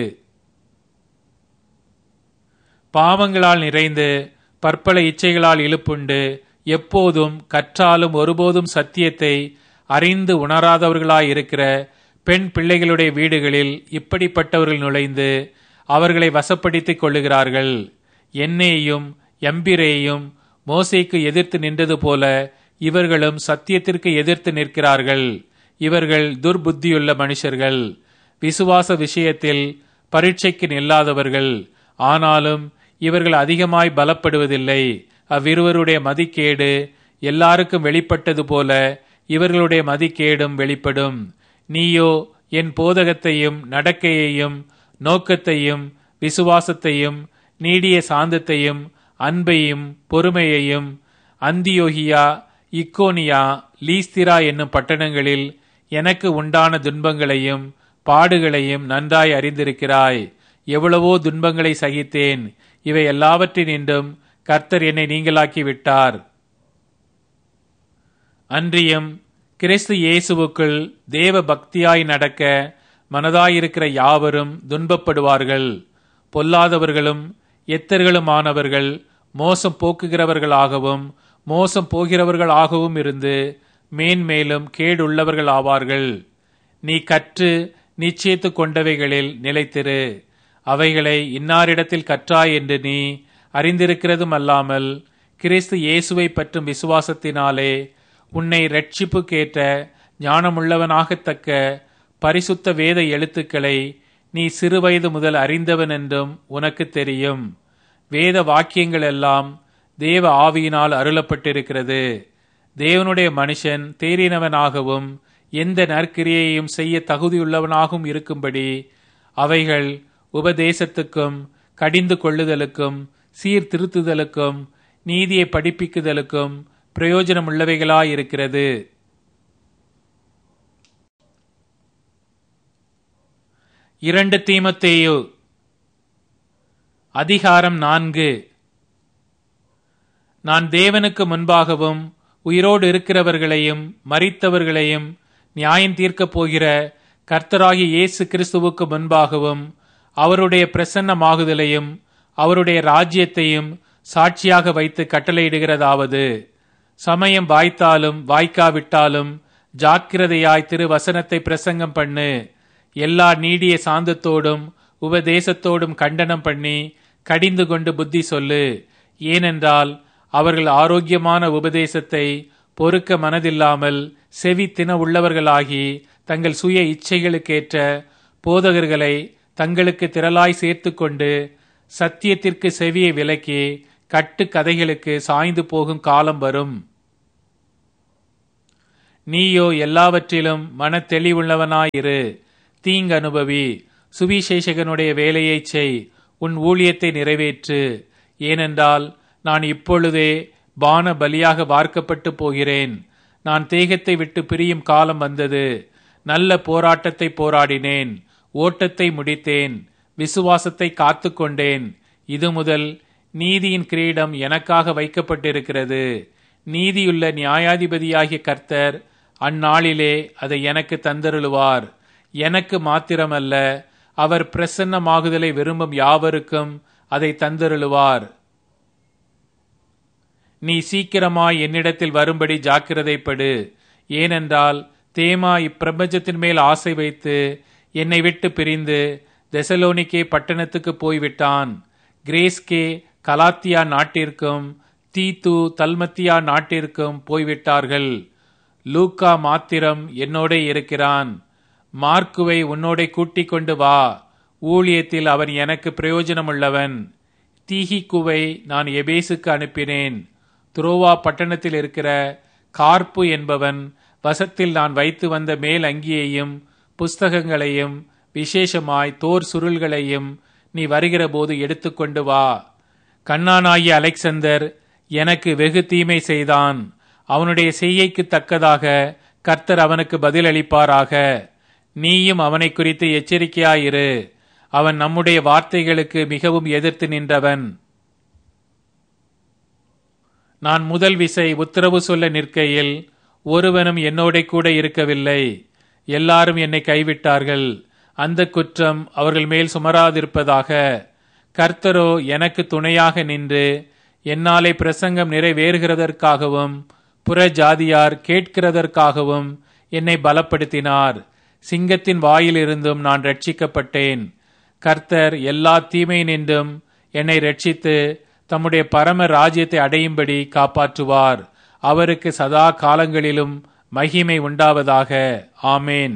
பாவங்களால் நிறைந்து பற்பல இச்சைகளால் இழுப்புண்டு எப்போதும் கற்றாலும் ஒருபோதும் சத்தியத்தை அறிந்து உணராதவர்களாயிருக்கிற பெண் பிள்ளைகளுடைய வீடுகளில் இப்படிப்பட்டவர்கள் நுழைந்து அவர்களை வசப்படுத்திக் கொள்ளுகிறார்கள் என்னையும் எம்பிரேயும் மோசைக்கு எதிர்த்து நின்றது போல இவர்களும் சத்தியத்திற்கு எதிர்த்து நிற்கிறார்கள் இவர்கள் துர்புத்தியுள்ள மனுஷர்கள் விசுவாச விஷயத்தில் பரீட்சைக்கு நில்லாதவர்கள் ஆனாலும் இவர்கள் அதிகமாய் பலப்படுவதில்லை அவ்விருவருடைய மதிக்கேடு எல்லாருக்கும் வெளிப்பட்டது போல இவர்களுடைய மதிக்கேடும் வெளிப்படும் நீயோ என் போதகத்தையும் நடக்கையையும் நோக்கத்தையும் விசுவாசத்தையும் நீடிய சாந்தத்தையும் அன்பையும் பொறுமையையும் அந்தியோகியா இக்கோனியா லீஸ்திரா என்னும் பட்டணங்களில் எனக்கு உண்டான துன்பங்களையும் பாடுகளையும் நன்றாய் அறிந்திருக்கிறாய் எவ்வளவோ துன்பங்களை சகித்தேன் இவை எல்லாவற்றினின்றும் கர்த்தர் என்னை நீங்களாக்கி விட்டார் அன்றியும் கிறிஸ்து இயேசுவுக்குள் தேவ பக்தியாய் நடக்க மனதாயிருக்கிற யாவரும் துன்பப்படுவார்கள் பொல்லாதவர்களும் எத்தர்களுமானவர்கள் மோசம் போக்குகிறவர்களாகவும் மோசம் போகிறவர்களாகவும் இருந்து மேன்மேலும் கேடுள்ளவர்கள் ஆவார்கள் நீ கற்று நிச்சயித்து கொண்டவைகளில் நிலைத்திரு அவைகளை இன்னாரிடத்தில் கற்றாய் என்று நீ அறிந்திருக்கிறதும் அல்லாமல் கிறிஸ்து இயேசுவை பற்றும் விசுவாசத்தினாலே உன்னை ரட்சிப்புக்கேற்ற ஞானமுள்ளவனாகத்தக்க பரிசுத்த வேத எழுத்துக்களை நீ சிறுவயது முதல் அறிந்தவன் என்றும் உனக்கு தெரியும் வேத வாக்கியங்கள் எல்லாம் தேவ ஆவியினால் அருளப்பட்டிருக்கிறது தேவனுடைய மனுஷன் தேறினவனாகவும் எந்த நற்கிரியையும் செய்ய தகுதியுள்ளவனாகவும் இருக்கும்படி அவைகள் உபதேசத்துக்கும் கடிந்து கொள்ளுதலுக்கும் சீர்திருத்துதலுக்கும் நீதியை படிப்பிக்குதலுக்கும் பிரயோஜனமுள்ளவைகளாயிருக்கிறது இரண்டு தீமத்தேயு அதிகாரம் நான்கு நான் தேவனுக்கு முன்பாகவும் உயிரோடு இருக்கிறவர்களையும் மரித்தவர்களையும் நியாயம் தீர்க்கப் போகிற கர்த்தராகி இயேசு கிறிஸ்துவுக்கு முன்பாகவும் அவருடைய பிரசன்னமாகுதலையும் அவருடைய ராஜ்யத்தையும் சாட்சியாக வைத்து கட்டளையிடுகிறதாவது சமயம் வாய்த்தாலும் வாய்க்காவிட்டாலும் ஜாக்கிரதையாய் திரு வசனத்தை பிரசங்கம் பண்ணு எல்லா நீடிய சாந்தத்தோடும் உபதேசத்தோடும் கண்டனம் பண்ணி கடிந்து கொண்டு புத்தி சொல்லு ஏனென்றால் அவர்கள் ஆரோக்கியமான உபதேசத்தை பொறுக்க மனதில்லாமல் செவி தின உள்ளவர்களாகி தங்கள் சுய இச்சைகளுக்கேற்ற போதகர்களை தங்களுக்கு திரளாய் சேர்த்து கொண்டு சத்தியத்திற்கு செவியை விலக்கி கட்டு கதைகளுக்கு சாய்ந்து போகும் காலம் வரும் நீயோ எல்லாவற்றிலும் மன தெளிவுள்ளவனாயிரு தீங்கு அனுபவி சுவிசேஷகனுடைய வேலையைச் செய் உன் ஊழியத்தை நிறைவேற்று ஏனென்றால் நான் இப்பொழுதே பான பலியாக வார்க்கப்பட்டு போகிறேன் நான் தேகத்தை விட்டு பிரியும் காலம் வந்தது நல்ல போராட்டத்தை போராடினேன் ஓட்டத்தை முடித்தேன் விசுவாசத்தை காத்து கொண்டேன் இது முதல் நீதியின் கிரீடம் எனக்காக வைக்கப்பட்டிருக்கிறது நீதியுள்ள நியாயாதிபதியாகிய கர்த்தர் அந்நாளிலே அதை எனக்கு தந்தருளுவார் எனக்கு மாத்திரமல்ல அவர் பிரசன்னமாகுதலை விரும்பும் யாவருக்கும் அதை தந்தருளுவார் நீ சீக்கிரமாய் என்னிடத்தில் வரும்படி ஜாக்கிரதைப்படு ஏனென்றால் தேமா இப்பிரபஞ்சத்தின் மேல் ஆசை வைத்து என்னை விட்டு பிரிந்து தெசலோனிக்கே பட்டணத்துக்கு போய்விட்டான் கிரேஸ்கே கலாத்தியா நாட்டிற்கும் தீத்து தல்மத்தியா நாட்டிற்கும் போய்விட்டார்கள் லூக்கா மாத்திரம் என்னோட இருக்கிறான் மார்க்குவை உன்னோட கூட்டிக் கொண்டு வா ஊழியத்தில் அவன் எனக்கு பிரயோஜனமுள்ளவன் தீஹிக்குவை நான் எபேசுக்கு அனுப்பினேன் துரோவா பட்டணத்தில் இருக்கிற கார்ப்பு என்பவன் வசத்தில் நான் வைத்து வந்த மேல் அங்கியையும் புஸ்தகங்களையும் விசேஷமாய் தோர் சுருள்களையும் நீ வருகிற போது எடுத்துக்கொண்டு வா கண்ணானாகிய அலெக்சந்தர் எனக்கு வெகு தீமை செய்தான் அவனுடைய செய்கைக்கு தக்கதாக கர்த்தர் அவனுக்கு பதிலளிப்பாராக நீயும் அவனை குறித்து எச்சரிக்கையாயிரு அவன் நம்முடைய வார்த்தைகளுக்கு மிகவும் எதிர்த்து நின்றவன் நான் முதல் விசை உத்தரவு சொல்ல நிற்கையில் ஒருவனும் என்னோட கூட இருக்கவில்லை எல்லாரும் என்னை கைவிட்டார்கள் அந்த குற்றம் அவர்கள் மேல் சுமராதிருப்பதாக கர்த்தரோ எனக்கு துணையாக நின்று என்னாலே பிரசங்கம் நிறைவேறுகிறதற்காகவும் புற ஜாதியார் கேட்கிறதற்காகவும் என்னை பலப்படுத்தினார் சிங்கத்தின் வாயிலிருந்தும் நான் ரட்சிக்கப்பட்டேன் கர்த்தர் எல்லா தீமை நின்றும் என்னை ரட்சித்து தம்முடைய பரம ராஜ்யத்தை அடையும்படி காப்பாற்றுவார் அவருக்கு சதா காலங்களிலும் மகிமை உண்டாவதாக ஆமேன்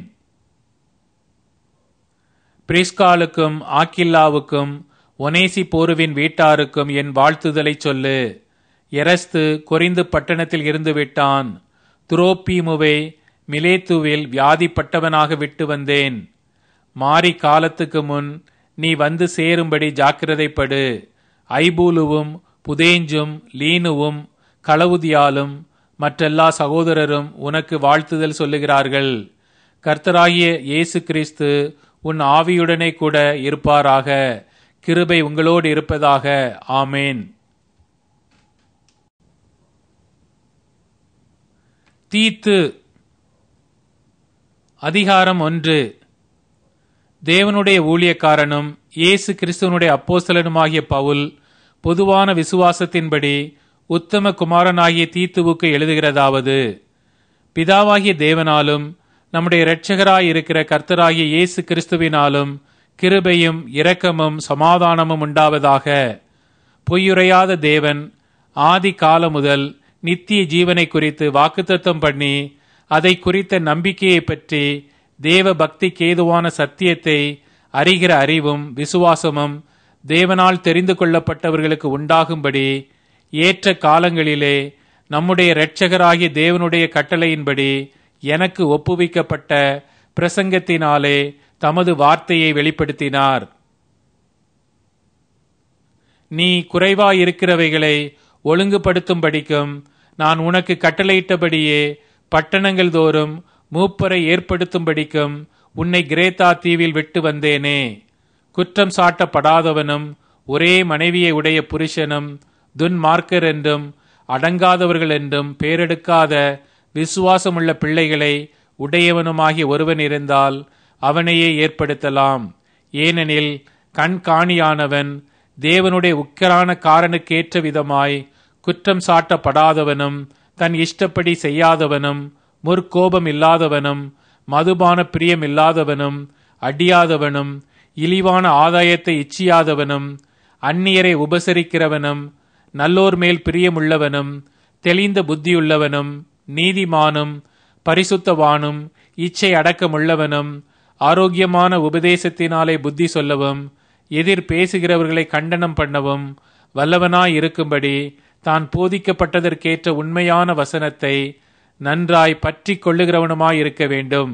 பிரிஸ்காலுக்கும் ஆக்கில்லாவுக்கும் ஒனேசி போருவின் வீட்டாருக்கும் என் வாழ்த்துதலை சொல்லு எரஸ்து கொரிந்து பட்டணத்தில் இருந்து விட்டான் துரோப்பீமுவை மிலேத்துவில் வியாதிப்பட்டவனாக விட்டு வந்தேன் மாறி காலத்துக்கு முன் நீ வந்து சேரும்படி ஜாக்கிரதைப்படு ஐபூலுவும் புதேஞ்சும் லீனுவும் களவுதியாலும் மற்றெல்லா சகோதரரும் உனக்கு வாழ்த்துதல் சொல்லுகிறார்கள் கர்த்தராகிய இயேசு கிறிஸ்து உன் ஆவியுடனே கூட இருப்பாராக கிருபை உங்களோடு இருப்பதாக ஆமேன் தீத்து அதிகாரம் ஒன்று தேவனுடைய ஊழியக்காரனும் இயேசு கிறிஸ்துவனுடைய அப்போஸ்தலனுமாகிய பவுல் பொதுவான விசுவாசத்தின்படி உத்தம குமாரனாகிய தீத்துவுக்கு எழுதுகிறதாவது பிதாவாகிய தேவனாலும் நம்முடைய இரட்சகராயிருக்கிற கர்த்தராகிய இயேசு கிறிஸ்துவினாலும் கிருபையும் இரக்கமும் சமாதானமும் உண்டாவதாக பொய்யுரையாத தேவன் ஆதி காலம் முதல் நித்திய ஜீவனை குறித்து வாக்குத்தத்தம் பண்ணி அதை குறித்த நம்பிக்கையை பற்றி தேவ பக்திக்கு ஏதுவான சத்தியத்தை அறிகிற அறிவும் விசுவாசமும் தேவனால் தெரிந்து கொள்ளப்பட்டவர்களுக்கு உண்டாகும்படி ஏற்ற காலங்களிலே நம்முடைய இரட்சகராகிய தேவனுடைய கட்டளையின்படி எனக்கு ஒப்புவிக்கப்பட்ட பிரசங்கத்தினாலே தமது வார்த்தையை வெளிப்படுத்தினார் நீ குறைவாயிருக்கிறவைகளை ஒழுங்குபடுத்தும்படிக்கும் நான் உனக்கு கட்டளையிட்டபடியே பட்டணங்கள் தோறும் மூப்பரை ஏற்படுத்தும்படிக்கும் உன்னை கிரேத்தா தீவில் விட்டு வந்தேனே குற்றம் சாட்டப்படாதவனும் ஒரே மனைவியை உடைய புருஷனும் துன்மார்க்கர் என்றும் அடங்காதவர்கள் என்றும் பேரெடுக்காத விசுவாசமுள்ள பிள்ளைகளை உடையவனுமாகிய ஒருவன் இருந்தால் அவனையே ஏற்படுத்தலாம் ஏனெனில் கண்காணியானவன் தேவனுடைய உக்கரான காரனுக்கேற்ற விதமாய் குற்றம் சாட்டப்படாதவனும் தன் இஷ்டப்படி செய்யாதவனும் முற்கோபம் இல்லாதவனும் மதுபான பிரியம் இல்லாதவனும் அடியாதவனும் இழிவான ஆதாயத்தை இச்சியாதவனும் அந்நியரை உபசரிக்கிறவனும் நல்லோர் மேல் பிரியமுள்ளவனும் தெளிந்த புத்தியுள்ளவனும் நீதிமானும் பரிசுத்தவானும் இச்சை அடக்கமுள்ளவனும் ஆரோக்கியமான உபதேசத்தினாலே புத்தி சொல்லவும் எதிர் பேசுகிறவர்களை கண்டனம் பண்ணவும் வல்லவனாய் இருக்கும்படி தான் போதிக்கப்பட்டதற்கேற்ற உண்மையான வசனத்தை நன்றாய் பற்றி கொள்ளுகிறவனுமாயிருக்க வேண்டும்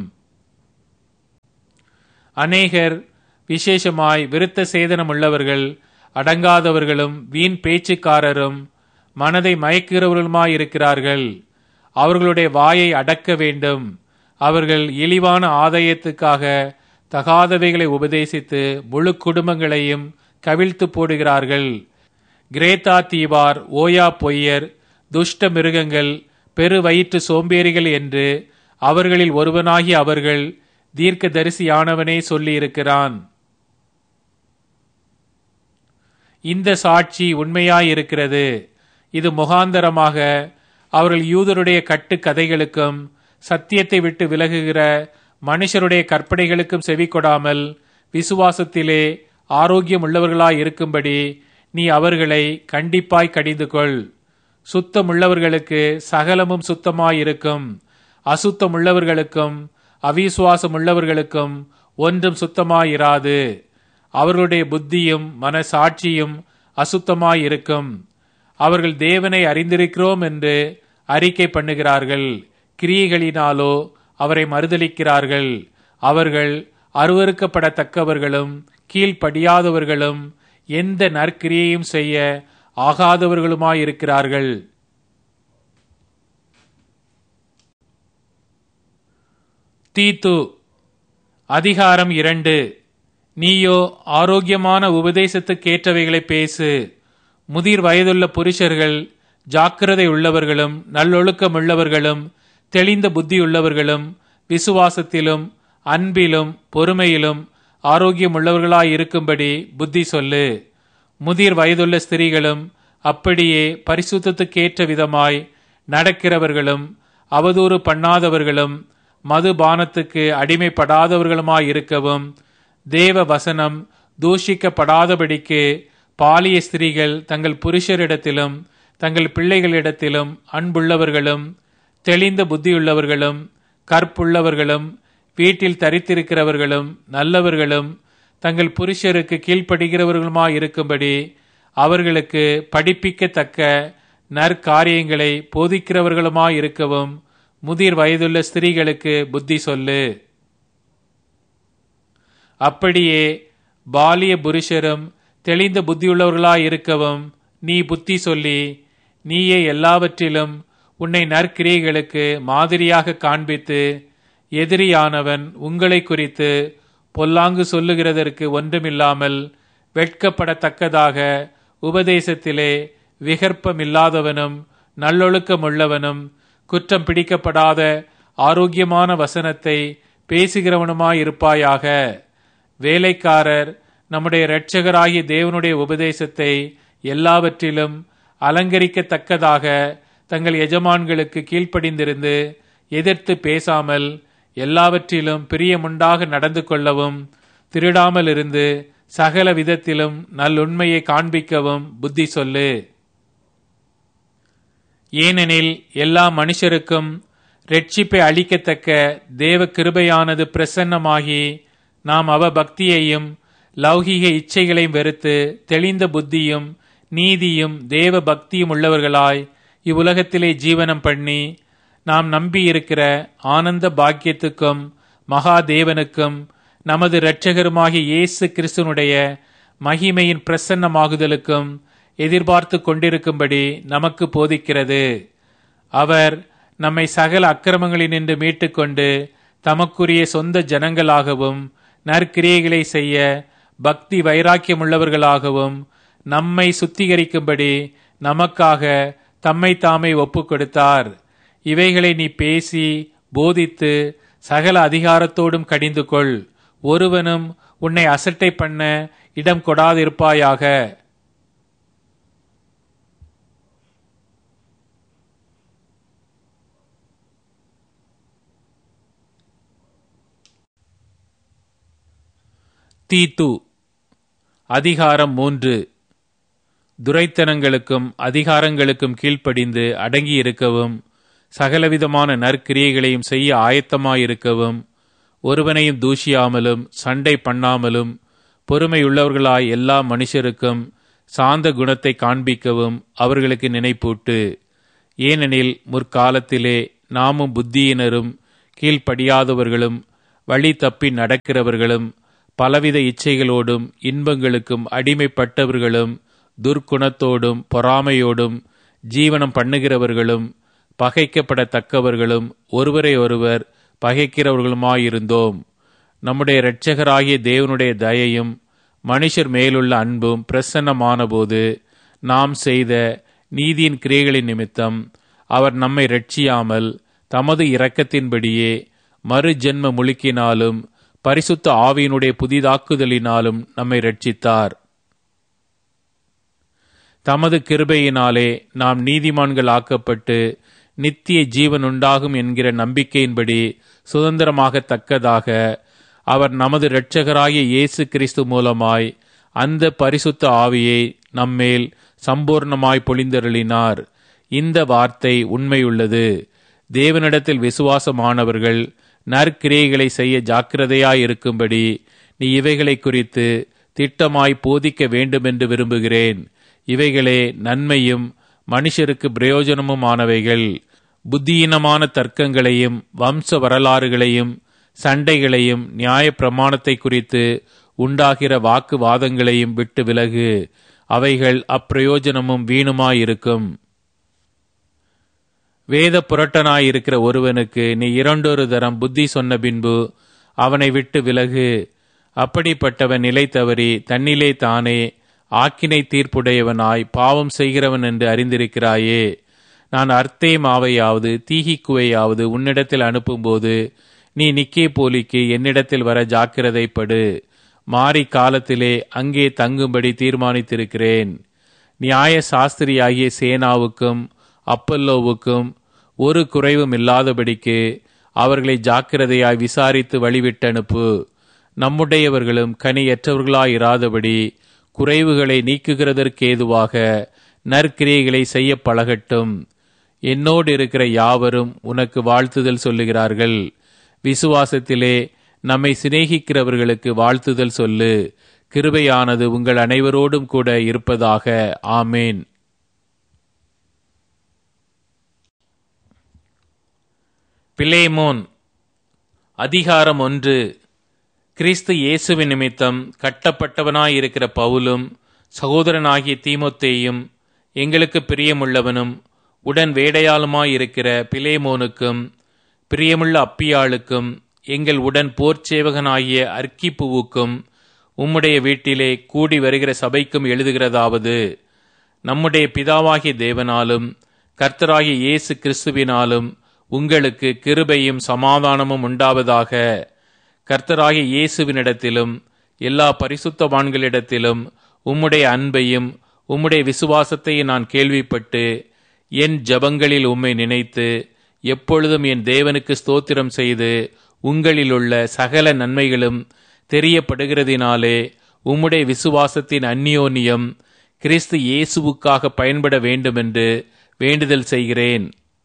அநேகர் விசேஷமாய் விருத்த சேதனம் உள்ளவர்கள் அடங்காதவர்களும் வீண் பேச்சுக்காரரும் மனதை மயக்குகிறவர்களுமாயிருக்கிறார்கள் அவர்களுடைய வாயை அடக்க வேண்டும் அவர்கள் இழிவான ஆதாயத்துக்காக தகாதவைகளை உபதேசித்து முழு குடும்பங்களையும் கவிழ்த்து போடுகிறார்கள் கிரேத்தா தீவார் ஓயா பொய்யர் துஷ்ட மிருகங்கள் பெரு வயிற்று சோம்பேறிகள் என்று அவர்களில் ஒருவனாகி அவர்கள் தீர்க்க தரிசியானவனே சொல்லியிருக்கிறான் இந்த சாட்சி உண்மையாயிருக்கிறது இது முகாந்தரமாக அவர்கள் யூதருடைய கட்டு கதைகளுக்கும் சத்தியத்தை விட்டு விலகுகிற மனுஷருடைய கற்பனைகளுக்கும் செவி கொடாமல் விசுவாசத்திலே ஆரோக்கியம் உள்ளவர்களாய் இருக்கும்படி நீ அவர்களை கண்டிப்பாய் கடிந்து கொள் சுத்தமுள்ளவர்களுக்கு சகலமும் சுத்தமாயிருக்கும் அசுத்தமுள்ளவர்களுக்கும் அவிசுவாசம் உள்ளவர்களுக்கும் ஒன்றும் சுத்தமாயிராது அவர்களுடைய புத்தியும் மனசாட்சியும் அசுத்தமாயிருக்கும் அவர்கள் தேவனை அறிந்திருக்கிறோம் என்று அறிக்கை பண்ணுகிறார்கள் கிரியைகளினாலோ அவரை மறுதளிக்கிறார்கள் அவர்கள் அருவறுக்கப்படத்தக்கவர்களும் கீழ்ப்படியாதவர்களும் எந்த நற்கிரியையும் செய்ய ஆகாதவர்களுமாயிருக்கிறார்கள் தீத்து அதிகாரம் இரண்டு நீயோ ஆரோக்கியமான உபதேசத்துக்கேற்றவைகளை பேசு முதிர் வயதுள்ள புருஷர்கள் ஜாக்கிரதை உள்ளவர்களும் நல்லொழுக்கமுள்ளவர்களும் தெளிந்த புத்தியுள்ளவர்களும் விசுவாசத்திலும் அன்பிலும் பொறுமையிலும் ஆரோக்கியமுள்ளவர்களாயிருக்கும்படி புத்தி சொல்லு முதிர் வயதுள்ள ஸ்திரீகளும் அப்படியே பரிசுத்தத்துக்கேற்ற விதமாய் நடக்கிறவர்களும் அவதூறு பண்ணாதவர்களும் மதுபானத்துக்கு அடிமைப்படாதவர்களுமாயிருக்கவும் தேவ வசனம் தூஷிக்கப்படாதபடிக்கு பாலிய ஸ்திரீகள் தங்கள் புருஷரிடத்திலும் தங்கள் பிள்ளைகளிடத்திலும் அன்புள்ளவர்களும் தெளிந்த புத்தியுள்ளவர்களும் கற்புள்ளவர்களும் வீட்டில் தரித்திருக்கிறவர்களும் நல்லவர்களும் தங்கள் புருஷருக்கு கீழ்ப்படுகிறவர்களுமாயிருக்கும்படி அவர்களுக்கு படிப்பிக்கத்தக்க நற்காரியங்களை போதிக்கிறவர்களுமாயிருக்கவும் முதிர் வயதுள்ள ஸ்திரீகளுக்கு புத்தி சொல்லு அப்படியே பாலிய புருஷரும் தெளிந்த புத்தியுள்ளவர்களாயிருக்கவும் நீ புத்தி சொல்லி நீயே எல்லாவற்றிலும் உன்னை நற்கிரியைகளுக்கு மாதிரியாக காண்பித்து எதிரியானவன் உங்களை குறித்து பொல்லாங்கு சொல்லுகிறதற்கு ஒன்றுமில்லாமல் வெட்கப்படத்தக்கதாக உபதேசத்திலே விகற்பமில்லாதவனும் நல்லொழுக்கமுள்ளவனும் குற்றம் பிடிக்கப்படாத ஆரோக்கியமான வசனத்தை பேசுகிறவனுமாயிருப்பாயாக வேலைக்காரர் நம்முடைய இரட்சகராகிய தேவனுடைய உபதேசத்தை எல்லாவற்றிலும் அலங்கரிக்கத்தக்கதாக தங்கள் எஜமான்களுக்கு கீழ்ப்படிந்திருந்து எதிர்த்து பேசாமல் எல்லாவற்றிலும் பிரியமுண்டாக நடந்து கொள்ளவும் திருடாமல் இருந்து சகல விதத்திலும் நல்லுண்மையை காண்பிக்கவும் புத்தி சொல்லு ஏனெனில் எல்லா மனுஷருக்கும் ரட்சிப்பை அளிக்கத்தக்க தேவ கிருபையானது பிரசன்னமாகி நாம் அவ பக்தியையும் லௌகிக இச்சைகளையும் வெறுத்து தெளிந்த புத்தியும் நீதியும் தேவ பக்தியும் உள்ளவர்களாய் இவ்வுலகத்திலே ஜீவனம் பண்ணி நாம் நம்பியிருக்கிற ஆனந்த பாக்கியத்துக்கும் மகாதேவனுக்கும் நமது இரட்சகருமாகிய இயேசு கிறிஸ்துனுடைய மகிமையின் பிரசன்னமாகுதலுக்கும் எதிர்பார்த்து கொண்டிருக்கும்படி நமக்கு போதிக்கிறது அவர் நம்மை சகல அக்கிரமங்களினின்று மீட்டுக்கொண்டு தமக்குரிய சொந்த ஜனங்களாகவும் நற்கிரியைகளை செய்ய பக்தி வைராக்கியமுள்ளவர்களாகவும் நம்மை சுத்திகரிக்கும்படி நமக்காக தம்மை தாமே ஒப்பு கொடுத்தார் இவைகளை நீ பேசி போதித்து சகல அதிகாரத்தோடும் கடிந்து கொள் ஒருவனும் உன்னை அசட்டை பண்ண இடம் கொடாதிருப்பாயாக தீத்து அதிகாரம் மூன்று துரைத்தனங்களுக்கும் அதிகாரங்களுக்கும் கீழ்ப்படிந்து அடங்கியிருக்கவும் சகலவிதமான நற்கிரியைகளையும் செய்ய ஆயத்தமாயிருக்கவும் ஒருவனையும் தூஷியாமலும் சண்டை பண்ணாமலும் பொறுமையுள்ளவர்களாய் எல்லா மனுஷருக்கும் சாந்த குணத்தை காண்பிக்கவும் அவர்களுக்கு நினைப்பூட்டு ஏனெனில் முற்காலத்திலே நாமும் புத்தியினரும் கீழ்ப்படியாதவர்களும் வழி தப்பி நடக்கிறவர்களும் பலவித இச்சைகளோடும் இன்பங்களுக்கும் அடிமைப்பட்டவர்களும் துர்க்குணத்தோடும் பொறாமையோடும் ஜீவனம் பண்ணுகிறவர்களும் பகைக்கப்படத்தக்கவர்களும் ஒருவரை ஒருவர் பகைக்கிறவர்களுமாயிருந்தோம் நம்முடைய இரட்சகராகிய தேவனுடைய தயையும் மனுஷர் மேலுள்ள அன்பும் பிரசன்னமானபோது நாம் செய்த நீதியின் கிரியைகளின் நிமித்தம் அவர் நம்மை ரட்சியாமல் தமது இரக்கத்தின்படியே மறு ஜென்ம முழுக்கினாலும் பரிசுத்த ஆவியினுடைய புதிதாக்குதலினாலும் நம்மை ரட்சித்தார் தமது கிருபையினாலே நாம் நீதிமான்கள் ஆக்கப்பட்டு நித்திய ஜீவன் உண்டாகும் என்கிற நம்பிக்கையின்படி சுதந்திரமாகத்தக்கதாக அவர் நமது இரட்சகராகிய இயேசு கிறிஸ்து மூலமாய் அந்த பரிசுத்த ஆவியை நம்மேல் சம்பூர்ணமாய் பொழிந்தருளினார் இந்த வார்த்தை உண்மையுள்ளது தேவனிடத்தில் விசுவாசமானவர்கள் நற்கிரியைகளை செய்ய ஜாக்கிரதையாயிருக்கும்படி நீ இவைகளை குறித்து திட்டமாய் போதிக்க வேண்டுமென்று விரும்புகிறேன் இவைகளே நன்மையும் மனுஷருக்கு பிரயோஜனமுமானவைகள் புத்தியீனமான தர்க்கங்களையும் வம்ச வரலாறுகளையும் சண்டைகளையும் நியாய பிரமாணத்தை குறித்து உண்டாகிற வாக்குவாதங்களையும் விட்டு விலகு அவைகள் அப்பிரயோஜனமும் வீணுமாயிருக்கும் வேத புரட்டனாயிருக்கிற ஒருவனுக்கு நீ இரண்டொரு தரம் புத்தி சொன்ன பின்பு அவனை விட்டு விலகு அப்படிப்பட்டவன் நிலை தவறி தன்னிலே தானே ஆக்கினை தீர்ப்புடையவனாய் பாவம் செய்கிறவன் என்று அறிந்திருக்கிறாயே நான் அர்த்தே மாவையாவது தீகிக்குவையாவது உன்னிடத்தில் அனுப்பும்போது நீ நிக்கே போலிக்கு என்னிடத்தில் வர ஜாக்கிரதைப்படு மாறி காலத்திலே அங்கே தங்கும்படி தீர்மானித்திருக்கிறேன் நியாய சாஸ்திரியாகிய சேனாவுக்கும் அப்பல்லோவுக்கும் ஒரு குறைவும் இல்லாதபடிக்கு அவர்களை ஜாக்கிரதையாய் விசாரித்து வழிவிட்டனுப்பு நம்முடையவர்களும் கனியற்றவர்களாயிராதபடி குறைவுகளை நீக்குகிறதற்கேதுவாக நற்கிரியைகளை செய்ய பழகட்டும் என்னோடு இருக்கிற யாவரும் உனக்கு வாழ்த்துதல் சொல்லுகிறார்கள் விசுவாசத்திலே நம்மை சிநேகிக்கிறவர்களுக்கு வாழ்த்துதல் சொல்லு கிருபையானது உங்கள் அனைவரோடும் கூட இருப்பதாக ஆமேன் பிலேமோன் அதிகாரம் ஒன்று கிறிஸ்து இயேசுவின் நிமித்தம் கட்டப்பட்டவனாயிருக்கிற பவுலும் சகோதரனாகிய தீமோத்தேயும் எங்களுக்கு பிரியமுள்ளவனும் உடன் வேடையாளுமாயிருக்கிற பிலேமோனுக்கும் பிரியமுள்ள அப்பியாளுக்கும் எங்கள் உடன் போர்ச்சேவகனாகிய அர்க்கிப்புவுக்கும் உம்முடைய வீட்டிலே கூடி வருகிற சபைக்கும் எழுதுகிறதாவது நம்முடைய பிதாவாகிய தேவனாலும் கர்த்தராகிய இயேசு கிறிஸ்துவினாலும் உங்களுக்கு கிருபையும் சமாதானமும் உண்டாவதாக கர்த்தராகிய இயேசுவினிடத்திலும் எல்லா பரிசுத்தவான்களிடத்திலும் உம்முடைய அன்பையும் உம்முடைய விசுவாசத்தையும் நான் கேள்விப்பட்டு என் ஜபங்களில் உம்மை நினைத்து எப்பொழுதும் என் தேவனுக்கு ஸ்தோத்திரம் செய்து உங்களிலுள்ள சகல நன்மைகளும் தெரியப்படுகிறதினாலே உம்முடைய விசுவாசத்தின் அந்நியோன்யம் கிறிஸ்து இயேசுவுக்காக பயன்பட வேண்டுமென்று வேண்டுதல் செய்கிறேன்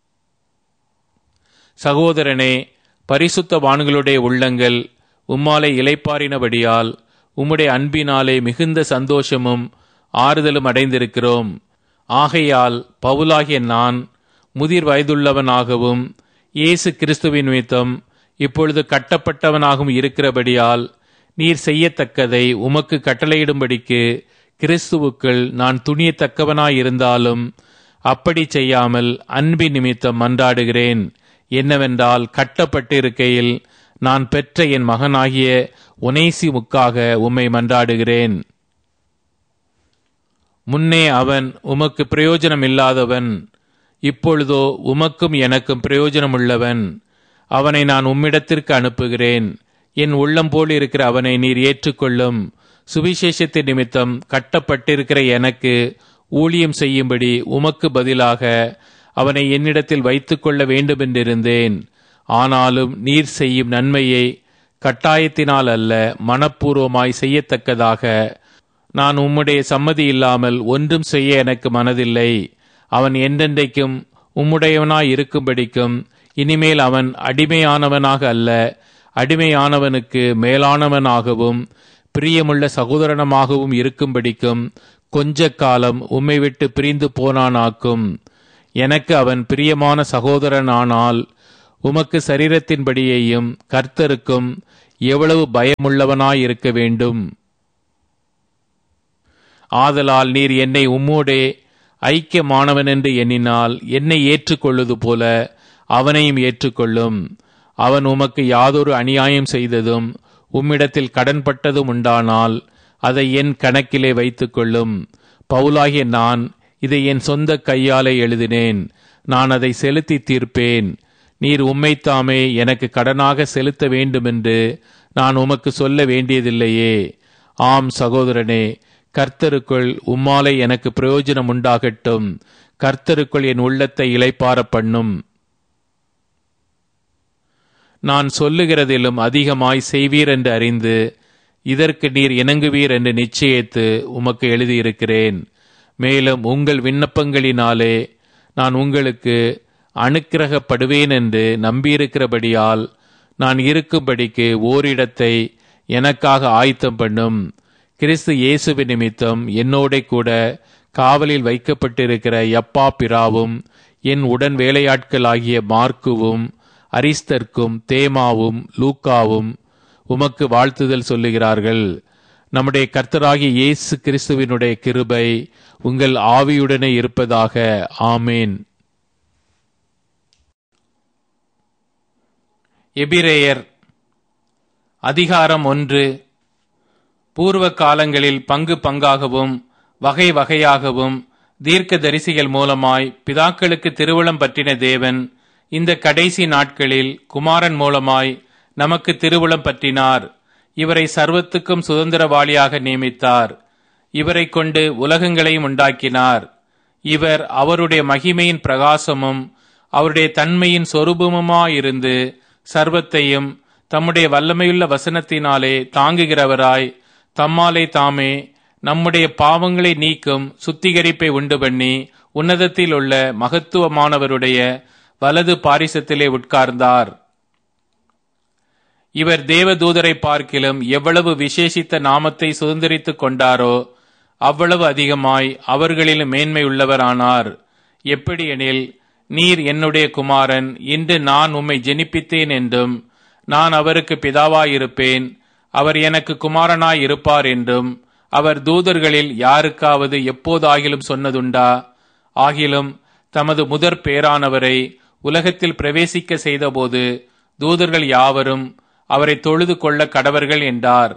சகோதரனே பரிசுத்தவான்களுடைய உள்ளங்கள் உம்மாலை இலைப்பாரினபடியால் உம்முடைய அன்பினாலே மிகுந்த சந்தோஷமும் ஆறுதலும் அடைந்திருக்கிறோம் ஆகையால் பவுலாகிய நான் முதிர் வயதுள்ளவனாகவும் இயேசு கிறிஸ்துவின் நிமித்தம் இப்பொழுது கட்டப்பட்டவனாகவும் இருக்கிறபடியால் நீர் செய்யத்தக்கதை உமக்கு கட்டளையிடும்படிக்கு கிறிஸ்துவுக்குள் நான் துணியத்தக்கவனாயிருந்தாலும் அப்படி செய்யாமல் அன்பின் நிமித்தம் மன்றாடுகிறேன் என்னவென்றால் கட்டப்பட்டிருக்கையில் நான் பெற்ற என் மகனாகிய ஒனேசி முக்காக உம்மை மன்றாடுகிறேன் முன்னே அவன் உமக்கு பிரயோஜனம் இல்லாதவன் இப்பொழுதோ உமக்கும் எனக்கும் பிரயோஜனமுள்ளவன் அவனை நான் உம்மிடத்திற்கு அனுப்புகிறேன் என் உள்ளம் போல் இருக்கிற அவனை நீர் ஏற்றுக்கொள்ளும் சுவிசேஷத்தின் நிமித்தம் கட்டப்பட்டிருக்கிற எனக்கு ஊழியம் செய்யும்படி உமக்கு பதிலாக அவனை என்னிடத்தில் வைத்துக்கொள்ள வேண்டுமென்றிருந்தேன் ஆனாலும் நீர் செய்யும் நன்மையை கட்டாயத்தினால் அல்ல மனப்பூர்வமாய் செய்யத்தக்கதாக நான் உம்முடைய சம்மதி இல்லாமல் ஒன்றும் செய்ய எனக்கு மனதில்லை அவன் என்றென்றைக்கும் உம்முடையவனாய் இருக்கும்படிக்கும் இனிமேல் அவன் அடிமையானவனாக அல்ல அடிமையானவனுக்கு மேலானவனாகவும் பிரியமுள்ள சகோதரனமாகவும் இருக்கும்படிக்கும் கொஞ்ச காலம் உம்மை விட்டு பிரிந்து போனானாக்கும் எனக்கு அவன் பிரியமான சகோதரனானால் உமக்கு சரீரத்தின்படியேயும் கர்த்தருக்கும் எவ்வளவு பயமுள்ளவனாயிருக்க வேண்டும் ஆதலால் நீர் என்னை உம்மோடே ஐக்கியமானவன் என்று எண்ணினால் என்னை ஏற்றுக்கொள்வது போல அவனையும் ஏற்றுக்கொள்ளும் அவன் உமக்கு யாதொரு அநியாயம் செய்ததும் உம்மிடத்தில் கடன்பட்டதும் உண்டானால் அதை என் கணக்கிலே வைத்துக்கொள்ளும் பவுலாகிய நான் இதை என் சொந்த கையாலே எழுதினேன் நான் அதை செலுத்தி தீர்ப்பேன் நீர் உம்மைத்தாமே எனக்கு கடனாக செலுத்த வேண்டுமென்று நான் உமக்கு சொல்ல வேண்டியதில்லையே ஆம் சகோதரனே கர்த்தருக்குள் உம்மாலே எனக்கு பிரயோஜனம் உண்டாகட்டும் கர்த்தருக்குள் என் உள்ளத்தை இளைப்பார பண்ணும் நான் சொல்லுகிறதிலும் அதிகமாய் செய்வீர் என்று அறிந்து இதற்கு நீர் இணங்குவீர் என்று நிச்சயித்து உமக்கு எழுதியிருக்கிறேன் மேலும் உங்கள் விண்ணப்பங்களினாலே நான் உங்களுக்கு அனுக்கிரகப்படுவேன் என்று நம்பியிருக்கிறபடியால் நான் இருக்கும்படிக்கு ஓரிடத்தை எனக்காக ஆயத்தம் பண்ணும் கிறிஸ்து இயேசுவி நிமித்தம் என்னோட கூட காவலில் வைக்கப்பட்டிருக்கிற யப்பா பிராவும் என் உடன் வேலையாட்களாகிய மார்க்குவும் அரிஸ்தர்க்கும் தேமாவும் லூக்காவும் உமக்கு வாழ்த்துதல் சொல்லுகிறார்கள் நம்முடைய கர்த்தராகிய இயேசு கிறிஸ்துவினுடைய கிருபை உங்கள் ஆவியுடனே இருப்பதாக ஆமேன் எபிரேயர் அதிகாரம் ஒன்று பூர்வ காலங்களில் பங்கு பங்காகவும் வகை வகையாகவும் தீர்க்க தரிசிகள் மூலமாய் பிதாக்களுக்கு திருவுளம் பற்றின தேவன் இந்த கடைசி நாட்களில் குமாரன் மூலமாய் நமக்கு திருவுளம் பற்றினார் இவரை சர்வத்துக்கும் சுதந்திரவாளியாக நியமித்தார் இவரை கொண்டு உலகங்களையும் உண்டாக்கினார் இவர் அவருடைய மகிமையின் பிரகாசமும் அவருடைய தன்மையின் சொரூபமுமாயிருந்து சர்வத்தையும் தம்முடைய வல்லமையுள்ள வசனத்தினாலே தாங்குகிறவராய் தம்மாலே தாமே நம்முடைய பாவங்களை நீக்கும் சுத்திகரிப்பை உண்டு பண்ணி உன்னதத்தில் உள்ள மகத்துவமானவருடைய வலது பாரிசத்திலே உட்கார்ந்தார் இவர் தேவதூதரை பார்க்கிலும் எவ்வளவு விசேஷித்த நாமத்தை சுதந்திரித்துக் கொண்டாரோ அவ்வளவு அதிகமாய் அவர்களிலும் மேன்மை உள்ளவரானார் எப்படியெனில் நீர் என்னுடைய குமாரன் இன்று நான் உம்மை ஜெனிப்பித்தேன் என்றும் நான் அவருக்கு பிதாவாயிருப்பேன் அவர் எனக்கு குமாரனாய் இருப்பார் என்றும் அவர் தூதர்களில் யாருக்காவது எப்போதாகிலும் சொன்னதுண்டா ஆகிலும் தமது முதற் பேரானவரை உலகத்தில் பிரவேசிக்க செய்தபோது தூதர்கள் யாவரும் அவரை தொழுது கொள்ள கடவர்கள் என்றார்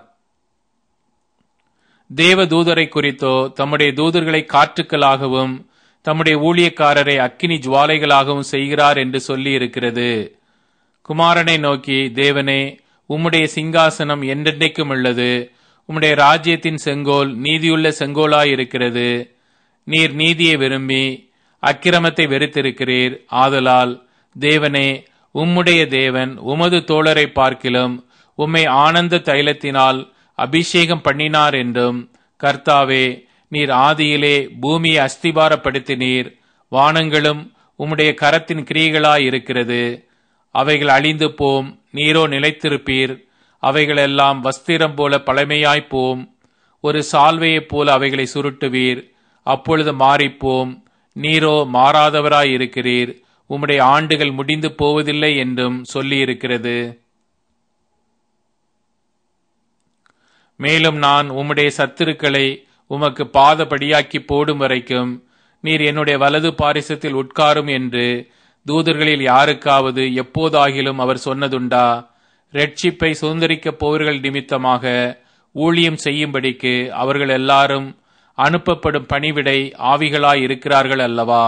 தேவ தூதரை குறித்தோ தம்முடைய தூதர்களை காற்றுக்களாகவும் தம்முடைய ஊழியக்காரரை அக்கினி ஜுவாலைகளாகவும் செய்கிறார் என்று சொல்லி இருக்கிறது குமாரனை நோக்கி தேவனே உம்முடைய சிங்காசனம் என்றென்றைக்கும் உள்ளது உம்முடைய ராஜ்யத்தின் செங்கோல் நீதியுள்ள செங்கோலாயிருக்கிறது நீர் நீதியை விரும்பி அக்கிரமத்தை வெறுத்திருக்கிறீர் ஆதலால் தேவனே உம்முடைய தேவன் உமது தோழரை பார்க்கிலும் உம்மை ஆனந்த தைலத்தினால் அபிஷேகம் பண்ணினார் என்றும் கர்த்தாவே நீர் ஆதியிலே பூமியை அஸ்திபாரப்படுத்தினீர் வானங்களும் உம்முடைய கரத்தின் கிரியைகளாய் இருக்கிறது அவைகள் அழிந்து போம் நீரோ நிலைத்திருப்பீர் அவைகளெல்லாம் வஸ்திரம் போல பழமையாய்ப் போம் ஒரு சால்வையைப் போல அவைகளை சுருட்டுவீர் அப்பொழுது மாறிப்போம் நீரோ மாறாதவராய் இருக்கிறீர் உம்முடைய ஆண்டுகள் முடிந்து போவதில்லை என்றும் சொல்லியிருக்கிறது மேலும் நான் உம்முடைய சத்துருக்களை உமக்கு பாதபடியாக்கி போடும் வரைக்கும் நீர் என்னுடைய வலது பாரிசத்தில் உட்காரும் என்று தூதர்களில் யாருக்காவது எப்போதாகிலும் அவர் சொன்னதுண்டா ரட்சிப்பை சுதந்திரிக்கப் போவர்கள் நிமித்தமாக ஊழியம் செய்யும்படிக்கு அவர்கள் எல்லாரும் அனுப்பப்படும் பணிவிடை ஆவிகளாய் இருக்கிறார்கள் அல்லவா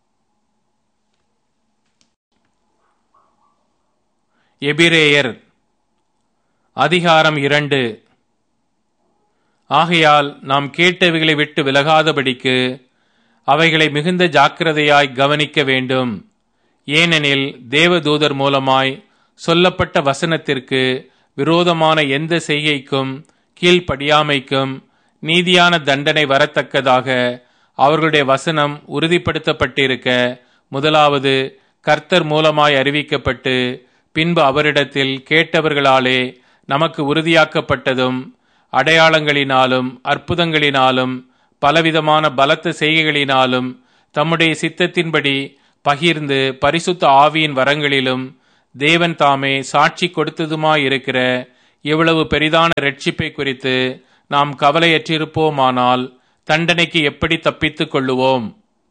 எபிரேயர் அதிகாரம் இரண்டு ஆகையால் நாம் கேட்டவைகளை விட்டு விலகாதபடிக்கு அவைகளை மிகுந்த ஜாக்கிரதையாய் கவனிக்க வேண்டும் ஏனெனில் தேவதூதர் மூலமாய் சொல்லப்பட்ட வசனத்திற்கு விரோதமான எந்த செய்கைக்கும் கீழ்ப்படியாமைக்கும் நீதியான தண்டனை வரத்தக்கதாக அவர்களுடைய வசனம் உறுதிப்படுத்தப்பட்டிருக்க முதலாவது கர்த்தர் மூலமாய் அறிவிக்கப்பட்டு பின்பு அவரிடத்தில் கேட்டவர்களாலே நமக்கு உறுதியாக்கப்பட்டதும் அடையாளங்களினாலும் அற்புதங்களினாலும் பலவிதமான பலத்த செய்கைகளினாலும் தம்முடைய சித்தத்தின்படி பகிர்ந்து பரிசுத்த ஆவியின் வரங்களிலும் தேவன் தாமே சாட்சி கொடுத்ததுமாயிருக்கிற இவ்வளவு பெரிதான ரட்சிப்பை குறித்து நாம் கவலையற்றிருப்போமானால் தண்டனைக்கு எப்படி தப்பித்துக் கொள்ளுவோம்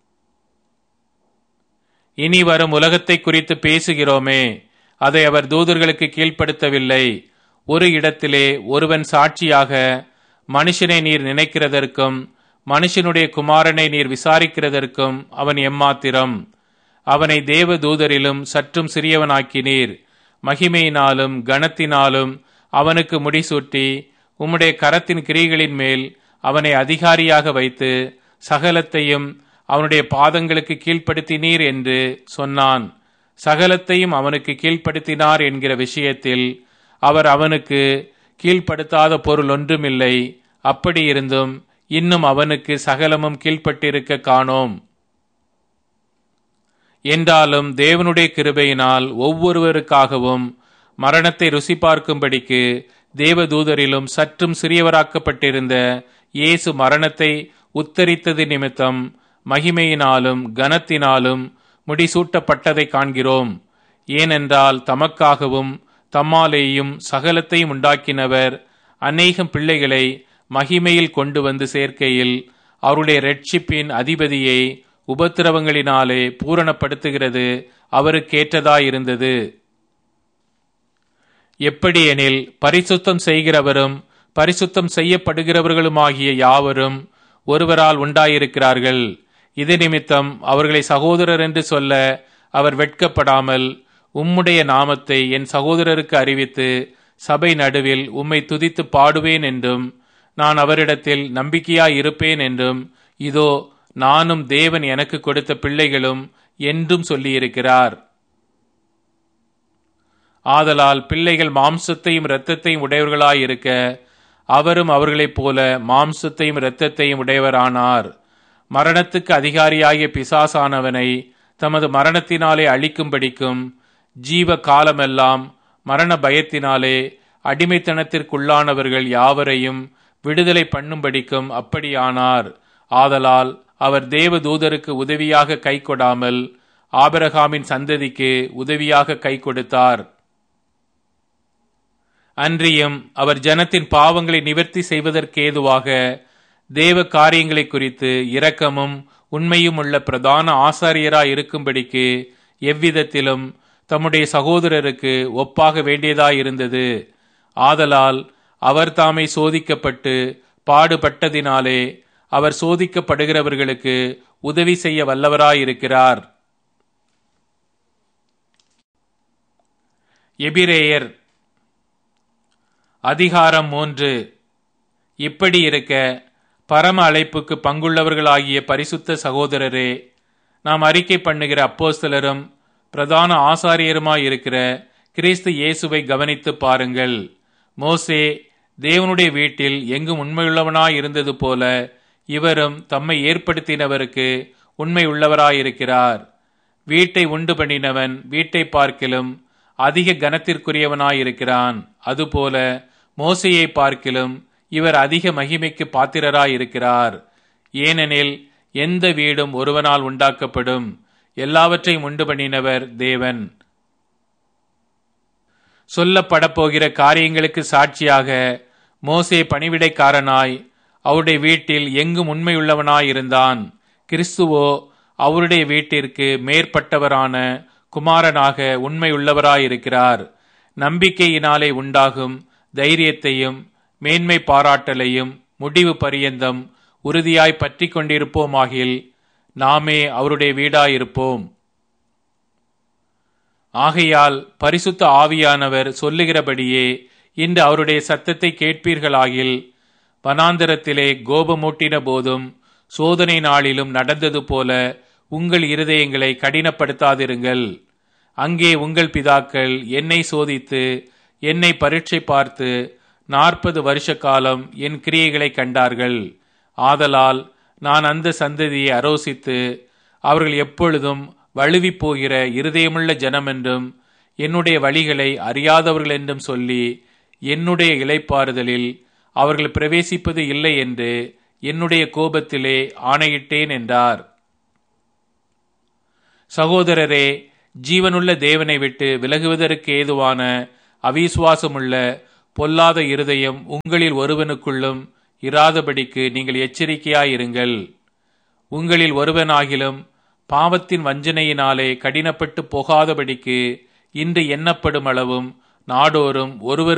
இனி வரும் உலகத்தை குறித்து பேசுகிறோமே அதை அவர் தூதர்களுக்கு கீழ்ப்படுத்தவில்லை ஒரு இடத்திலே ஒருவன் சாட்சியாக மனுஷனை நீர் நினைக்கிறதற்கும் மனுஷனுடைய குமாரனை நீர் விசாரிக்கிறதற்கும் அவன் எம்மாத்திரம் அவனை தேவ தூதரிலும் சற்றும் சிறியவனாக்கினீர் மகிமையினாலும் கனத்தினாலும் அவனுக்கு முடிசூட்டி உம்முடைய கரத்தின் கிரிகளின் மேல் அவனை அதிகாரியாக வைத்து சகலத்தையும் அவனுடைய பாதங்களுக்கு கீழ்ப்படுத்தினீர் என்று சொன்னான் சகலத்தையும் அவனுக்கு கீழ்ப்படுத்தினார் என்கிற விஷயத்தில் அவர் அவனுக்கு கீழ்ப்படுத்தாத பொருள் ஒன்றுமில்லை அப்படி இருந்தும் இன்னும் அவனுக்கு சகலமும் கீழ்ப்பட்டிருக்க காணோம் என்றாலும் தேவனுடைய கிருபையினால் ஒவ்வொருவருக்காகவும் மரணத்தை ருசி பார்க்கும்படிக்கு தேவதூதரிலும் சற்றும் சிறியவராக்கப்பட்டிருந்த இயேசு மரணத்தை உத்தரித்தது நிமித்தம் மகிமையினாலும் கனத்தினாலும் முடிசூட்டப்பட்டதை காண்கிறோம் ஏனென்றால் தமக்காகவும் தம்மாலேயும் சகலத்தையும் உண்டாக்கினவர் அநேகம் பிள்ளைகளை மகிமையில் கொண்டு வந்து சேர்க்கையில் அவருடைய ரட்சிப்பின் அதிபதியை உபத்திரவங்களினாலே பூரணப்படுத்துகிறது அவருக்கேற்றதாயிருந்தது எப்படியெனில் பரிசுத்தம் செய்கிறவரும் பரிசுத்தம் செய்யப்படுகிறவர்களுமாகிய யாவரும் ஒருவரால் உண்டாயிருக்கிறார்கள் இது நிமித்தம் அவர்களை சகோதரர் என்று சொல்ல அவர் வெட்கப்படாமல் உம்முடைய நாமத்தை என் சகோதரருக்கு அறிவித்து சபை நடுவில் உம்மை துதித்து பாடுவேன் என்றும் நான் அவரிடத்தில் நம்பிக்கையாய் இருப்பேன் என்றும் இதோ நானும் தேவன் எனக்கு கொடுத்த பிள்ளைகளும் என்றும் சொல்லியிருக்கிறார் ஆதலால் பிள்ளைகள் மாம்சத்தையும் இரத்தத்தையும் உடையவர்களாயிருக்க அவரும் அவர்களைப் போல மாம்சத்தையும் இரத்தத்தையும் உடையவரானார் மரணத்துக்கு அதிகாரியாகிய பிசாசானவனை தமது மரணத்தினாலே அழிக்கும்படிக்கும் ஜீவ காலமெல்லாம் மரண பயத்தினாலே அடிமைத்தனத்திற்குள்ளானவர்கள் யாவரையும் விடுதலை பண்ணும்படிக்கும் அப்படியானார் ஆதலால் அவர் தேவ தூதருக்கு உதவியாக கை கொடாமல் ஆபரகாமின் சந்ததிக்கு உதவியாக கை கொடுத்தார் அன்றியும் அவர் ஜனத்தின் பாவங்களை நிவர்த்தி செய்வதற்கேதுவாக தேவ காரியங்களை குறித்து இரக்கமும் உண்மையும் உள்ள பிரதான ஆசாரியராய் இருக்கும்படிக்கு எவ்விதத்திலும் தம்முடைய சகோதரருக்கு ஒப்பாக வேண்டியதாயிருந்தது ஆதலால் அவர் தாமே சோதிக்கப்பட்டு பாடுபட்டதினாலே அவர் சோதிக்கப்படுகிறவர்களுக்கு உதவி செய்ய வல்லவராயிருக்கிறார் எபிரேயர் அதிகாரம் மூன்று இப்படி இருக்க பரம அழைப்புக்கு பங்குள்ளவர்களாகிய பரிசுத்த சகோதரரே நாம் அறிக்கை பண்ணுகிற அப்போஸ்தலரும் பிரதான ஆசாரியருமாயிருக்கிற கிறிஸ்து இயேசுவை கவனித்து பாருங்கள் மோசே தேவனுடைய வீட்டில் எங்கும் உண்மையுள்ளவனாயிருந்தது போல இவரும் தம்மை ஏற்படுத்தினவருக்கு உண்மை உள்ளவராயிருக்கிறார் வீட்டை உண்டு பண்ணினவன் வீட்டை பார்க்கிலும் அதிக கனத்திற்குரியவனாயிருக்கிறான் அதுபோல மோசையை பார்க்கிலும் இவர் அதிக மகிமைக்கு பாத்திரராயிருக்கிறார் ஏனெனில் எந்த வீடும் ஒருவனால் உண்டாக்கப்படும் எல்லாவற்றையும் உண்டு பண்ணினவர் தேவன் சொல்லப்படப் போகிற காரியங்களுக்கு சாட்சியாக மோசே பணிவிடைக்காரனாய் அவருடைய வீட்டில் எங்கும் உண்மையுள்ளவனாயிருந்தான் கிறிஸ்துவோ அவருடைய வீட்டிற்கு மேற்பட்டவரான குமாரனாக உண்மையுள்ளவராயிருக்கிறார் நம்பிக்கையினாலே உண்டாகும் தைரியத்தையும் மேன்மை பாராட்டலையும் முடிவு பரியந்தம் உறுதியாய் பற்றி கொண்டிருப்போமாகில் நாமே அவருடைய வீடாயிருப்போம் ஆகையால் பரிசுத்த ஆவியானவர் சொல்லுகிறபடியே இன்று அவருடைய சத்தத்தை கேட்பீர்களாகில் வனாந்தரத்திலே கோபமூட்டின போதும் சோதனை நாளிலும் நடந்தது போல உங்கள் இருதயங்களை கடினப்படுத்தாதிருங்கள் அங்கே உங்கள் பிதாக்கள் என்னை சோதித்து என்னை பரீட்சை பார்த்து நாற்பது வருஷ காலம் என் கிரியைகளை கண்டார்கள் ஆதலால் நான் அந்த சந்ததியை அரோசித்து அவர்கள் எப்பொழுதும் வழுவி போகிற இருதயமுள்ள ஜனம் என்றும் என்னுடைய வழிகளை அறியாதவர்கள் என்றும் சொல்லி என்னுடைய இலைப்பாறுதலில் அவர்கள் பிரவேசிப்பது இல்லை என்று என்னுடைய கோபத்திலே ஆணையிட்டேன் என்றார் சகோதரரே ஜீவனுள்ள தேவனை விட்டு விலகுவதற்கு ஏதுவான அவிசுவாசமுள்ள பொல்லாத இருதயம் உங்களில் ஒருவனுக்குள்ளும் இராதபடிக்கு நீங்கள் எச்சரிக்கையாயிருங்கள் உங்களில் ஒருவனாகிலும் பாவத்தின் வஞ்சனையினாலே கடினப்பட்டு போகாதபடிக்கு இன்று எண்ணப்படும் அளவும் நாடோறும் ஒருவர்